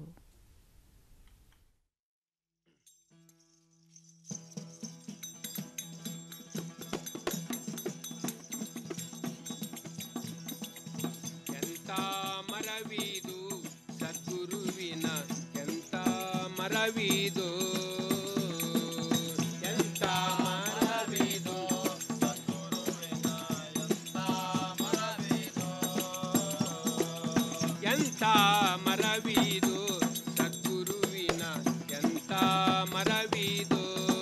ಎಂತ ಮರವಿದು ಸದ್ಗುರುವಿನ ಎಂತ ಮರವಿದು ಎಂತ ಮರವಿದು ಎಂತ ಮರವಿದು ಸದ್ಗುರುವಿನ ಎಂತ ಮರವಿದು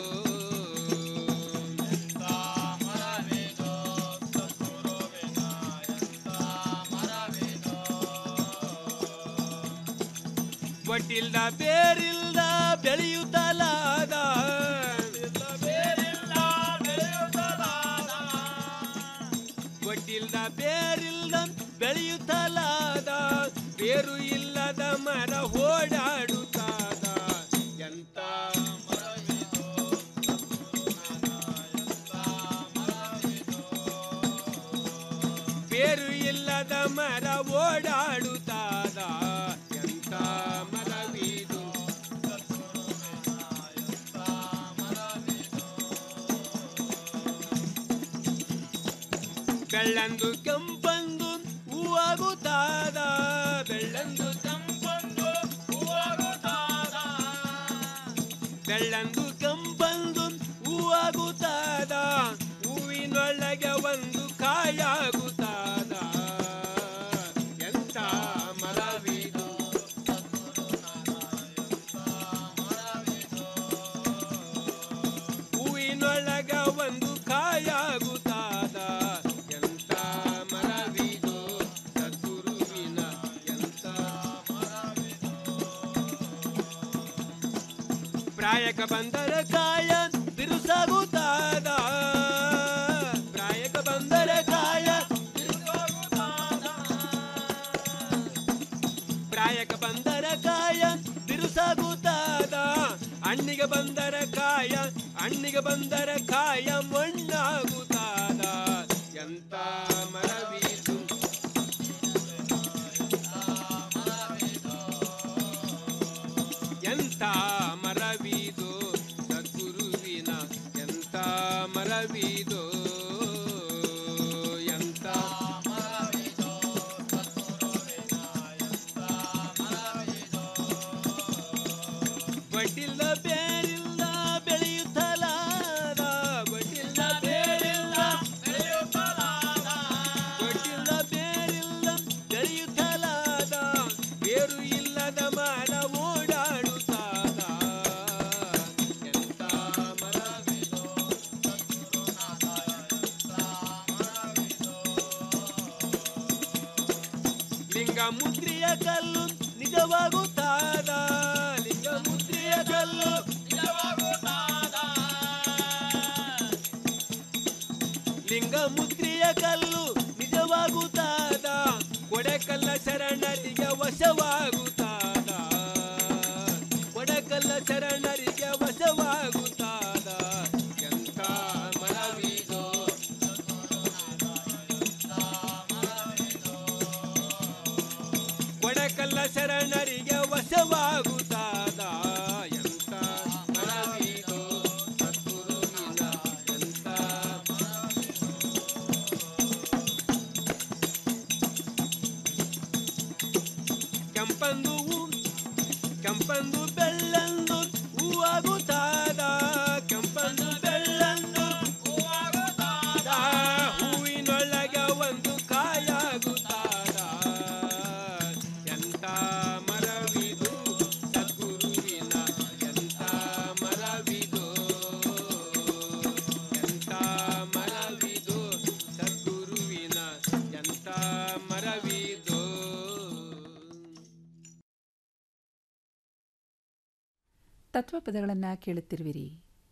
ಒಟ್ಟಿಲ್ದ ಬೇರಿಲ್ದ ಬೆಳೆಯುತ್ತಲಾದ ಒಟ್ಟಿಲ್ದ ಬೇರಿಲ್ದ ಬೆಳೆಯುತ್ತಲಾದ ಬೇರು ಇಲ್ಲದ ಮರ ಓಡಾಡುತ್ತಾದ ಎಂತ ಬೇರು ಇಲ್ಲದ ಮರ ಓಡಾಡುತ್ತಾದ ಎಂತ ಮರವಿದು ಬೆಳ್ಳಂದು ಕೆಂಪಂದು ಹೂವಾಗುತ್ತಾದ ಬೆಳ್ಳಂದು ಕೆಂಪಂದು ಹೂವಾಗುತ್ತಾದ ಬೆಳ್ಳಂದು ಕೆಂಪಂದು ಹೂವಾಗುತ್ತಾದ ಹೂವಿನೊಳಗೆ ಒಂದು ಕಾಯಾಗುತ್ತಾದ ಎಂತ ಮರವಿದು ಹೂವಿನೊಳಗ ಒಂದು ಕಾಯಾಗುತ್ತಾದ ಎಂತ ಮರವಿದು ಸದ್ಗುರುವಿನ ಎಂತ ಪ್ರಾಯಕ ಬಂದರ ಕಾಯ ಬಿರುಸಾಗುತ್ತಾದ ಪ್ರಾಯಕ ಬಂದರ ಕಾಯ ಪ್ರಾಯಕ ಬಂದರ ಕಾಯ ಬಿರುಸಾಗುತ್ತಾದ ಹಣ್ಣಿಗೆ ಬಂದರ ಕಾಯ ಹಣ್ಣಿಗೆ ಬಂದರ ಕಾಯ ಮಣ್ಣಾಗುತ್ತಾದ ಎಂತ ಮರವಿದು ಎಂತ ಮರವಿದು ಸದ್ಗುರುವಿನ ಎಂತ ಮರವಿದು ಎಂತ ಬಡ್ಡಿಲ್ಲ ಬೇರಿಲ್ಲ ಬೆಳೆಯುತ್ತಲಾದ ಬಡ್ಡಿಲ್ಲ ಬೇರಿಲ್ಲ ಬೆಳೆಯುತ್ತಲಾದ ಬಡ್ಡಿಲ್ಲ ಬೇರಿಲ್ಲ ಬೆಳೆಯುತ್ತಲಾದ ಲಿಂಗ ಮುದ್ರಿಯ ಕಲ್ಲು ನಿಜವಾಗುತ್ತಾದ ಲಿಂಗ ಮುದ್ರಿಯ ಕಲ್ಲು ನಿಜವಾಗುತ್ತಾದ ಲಿಂಗ ಮುದ್ರಿಯ ಕಲ್ಲು ನಿಜವಾಗುತ್ತಾದ ಕೊಡೆಕಲ್ಲ ಶರಣರಿಗೆ ವಶವಾಗುತ್ತಾದ ಕೊಡೆಕಲ್ಲ ಶರಣರಿಗೆ ವಶವಾಗುತ್ತಾದ ಎಂತ ಮನವಿದೋ ಕೊಡೆಕಲ್ಲ ಶರಣರಿಗೆ ವಶವಾಗುತ್ತಾದ ಎಂತ ಮನವಿದೋ ಸದ್ಗುರುವಿನ ಎಂತ ಕೆಂಪಂದು ಹೂ- ಕೆಂಪಂದು ಬೆಳ್ಳಂದು ಹೂವಾಗುತ್ತಾದ ಕೆಂಪಂದು ಬೆಳ್ಳಂದು ಹೂವಾಗುತ್ತಾದ ಹೂವಿನೊಳಗೆ ಒಂದು ಕಾಯಾಗುತ್ತಾದ ಎಂತ ಮರವಿದು ಸದ್ಗುರುವಿನ ಎಂತ ಮರವಿದು ಎಂತ ಮರವಿದು ಸದ್ಗುರುವಿನ ಎಂತ ಮರವಿದು ತತ್ವಪದಗಳನ್ನು ಕೇಳುತ್ತಿರುವಿರಿ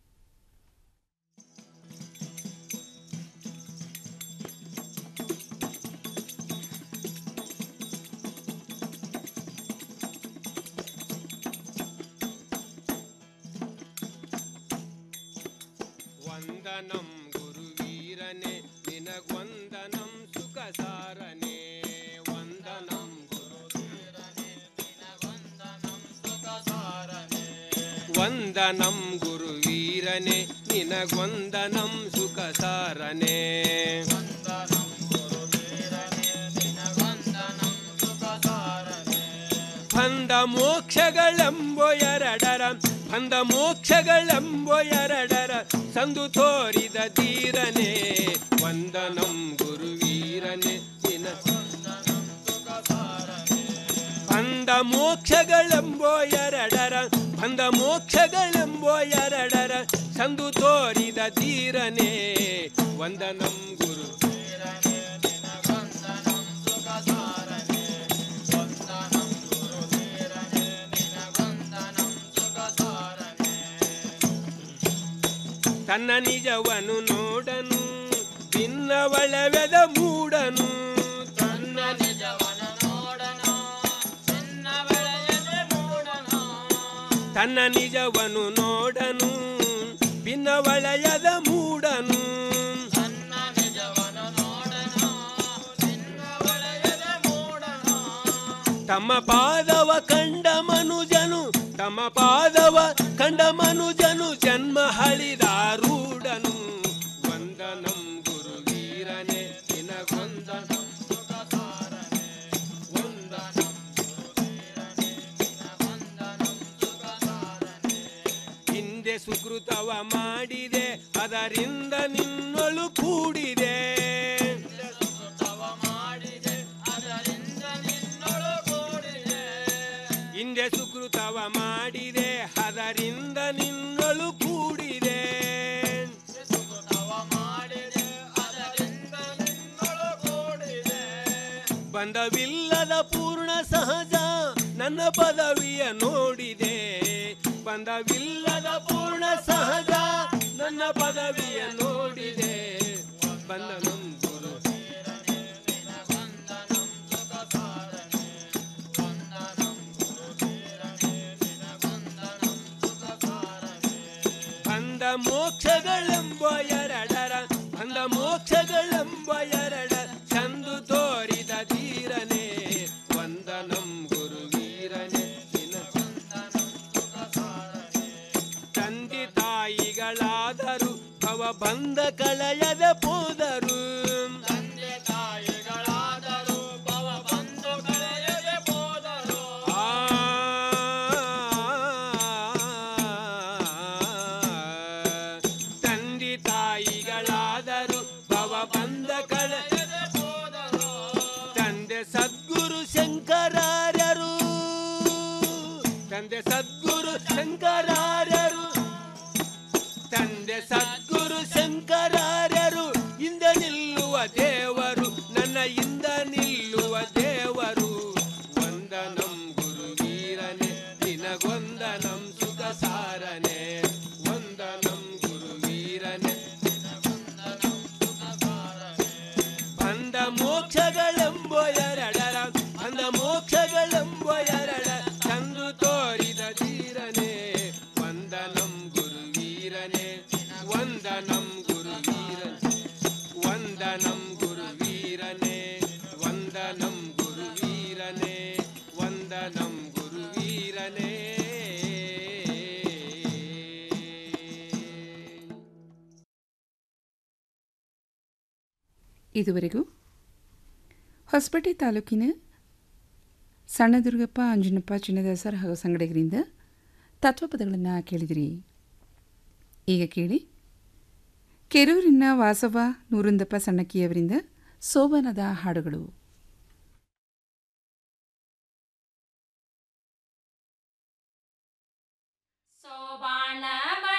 ವಂದನಂ ಗುರುವೀರನೆ ನಿನಗೊಂದನಂ ಸುಖ ಸಾರನೆ ವಂದನಂ ಗುರುವೀರನೆ ನಿನಗೊಂದನಂ ಸುಖ ಸಾರನೆ ವಂದನಂ ಗುರುವೀರನೆ ನಿನಗೊಂದನಂ ಸುಖ ಸಾರನೆ ಬಂದ ಮೋಕ್ಷಗಳೆಂಬೋ ಎರಡರ ಬಂದ ಮೋಕ್ಷಗಳೆಂಬೋ ಎರಡರ ಸಂದು ತೋರಿದ ತೀರನೆ ವಂದನಂ ಗುರುವೀರನೆ ನಿನ ಬಂದ ಮೋಕ್ಷಗಳೆಂಬೋ ಎರಡರ ಬಂದ ಮೋಕ್ಷಗಳೆಂಬೋ ಎರಡರ ಸಂದು ತೋರಿದ ತೀರನೆ ವಂದನಂ ಗುರು ತನ್ನ ನಿಜವನು ನೋಡನು ಭಿನ್ನವಳವೆದ ಮೂಡನು ತನ್ನ ನಿಜವನು ನೋಡನು ತನ್ನ ನಿಜವನು ನೋಡನು ಭಿನ್ನವಳಯದ ಮೂಡನು ತಮ್ಮ ಪಾದವ ಕಂಡ ಮನುಜನು ತಮ್ಮ ಪಾದವ ಕಂಡ ಮನುಜನು ಜನ್ಮ ಹಳಿದಾರೂಢನು ವಂದನಂ ಗುರುವೀರನೆ ನಿನಗೊಂದನಂ ಹಿಂದೆ ಸುಕೃತವ ಮಾಡಿದೆ ಅದರಿಂದ ನಿನ್ನೊಳು ಕೂಡಿದೆ ಹಿಂದೆ ಸುಕೃತವ ಮಾಡಿದೆ ಅದರಿಂದ ನಿನ್ನೊಳು ಕೂಡಿದೆ ಬಂಧವಿಲ್ಲದ ಪೂರ್ಣ ಸಹಜ ನನ್ನ ಪದವಿಯ ನೋಡಿದೆ ಬಂಧವಿಲ್ಲದ ಪೂರ್ಣ ಸಹಜ ನನ್ನ ಪದವಿಯ ನೋಡಿದೆ ಬಂಧನಂ ಗುರು ಬಂದ ಮೋಕ್ಷಗಳೆಂಬ ಎರಡರ ಬಂದ ಮೋಕ್ಷಗಳೆಂಬ ಎರಡ ಚಂದು ತೋರಿದ ಧೀರನೆ ವಂದನಂ ಗುರುವೀರನೆ ನಿನ ತಂದೆ ತಾಯಿಗಳಾದರು ಭವ ಬಂದ ಕಳೆಯದ ಪೋದರು ತಂದೆ ತಾಯಿಗಳಾದರು ಭವ ಬಂದ ಕಳೆಯದ ಪೋದರು ತಂದೆ ತಾಯಿಗಳಾದರು ಭವ ಬಂದ ಕಳೆಯದ ಪೋದರು ತಂದೆ ಸದ್ಗುರು ಶಂಕರಾರ್ಯರು ತಂದೆ ಸದ್ಗುರು ಶಂಕರಾರ್ಯರು ತಂದೆ ಸದ್ಗುರು ಶಂಕರಾರ್ಯರು ಇಂದ ನಿಲ್ಲುವ ದೇವರು ನನ್ನ ಇಂದ ನಿಲ್ಲುವ ದೇವರು ವೃಕ್ಷಗಳೆಂಬ ಎರಡ ತಂದು ತೋರಿದ ಧೀರನೇ ವಂದನಂ ಗುರುವೀರನೇ ವಂದನಂ ಗುರುವೀರನೇ ವಂದನಂ ಗುರುವೀರನೇ ವಂದನಂ ಗುರುವೀರನೇ ವಂದನಂ ಗುರುವೀರನೇ ಇದುವರೆಗೂ ಹೊಸಪೇಟೆ ತಾಲೂಕಿನ ಸಣ್ಣದುರ್ಗಪ್ಪ ಅಂಜನಪ್ಪ ಚಿನ್ನದಾಸರ್ ಹಾಗೂ ಸಂಗಡಿಗರಿಂದ ತತ್ವಪದಗಳನ್ನು ಕೇಳಿದಿರಿ ಈಗ ಕೇಳಿ ಕೆರೂರಿನ ವಾಸವ ನೂರುಂದಪ್ಪ ಸಣ್ಣಕ್ಕಿಯವರಿಂದ ಸೋಬನದ ಹಾಡುಗಳು ಸೋಬಾಣ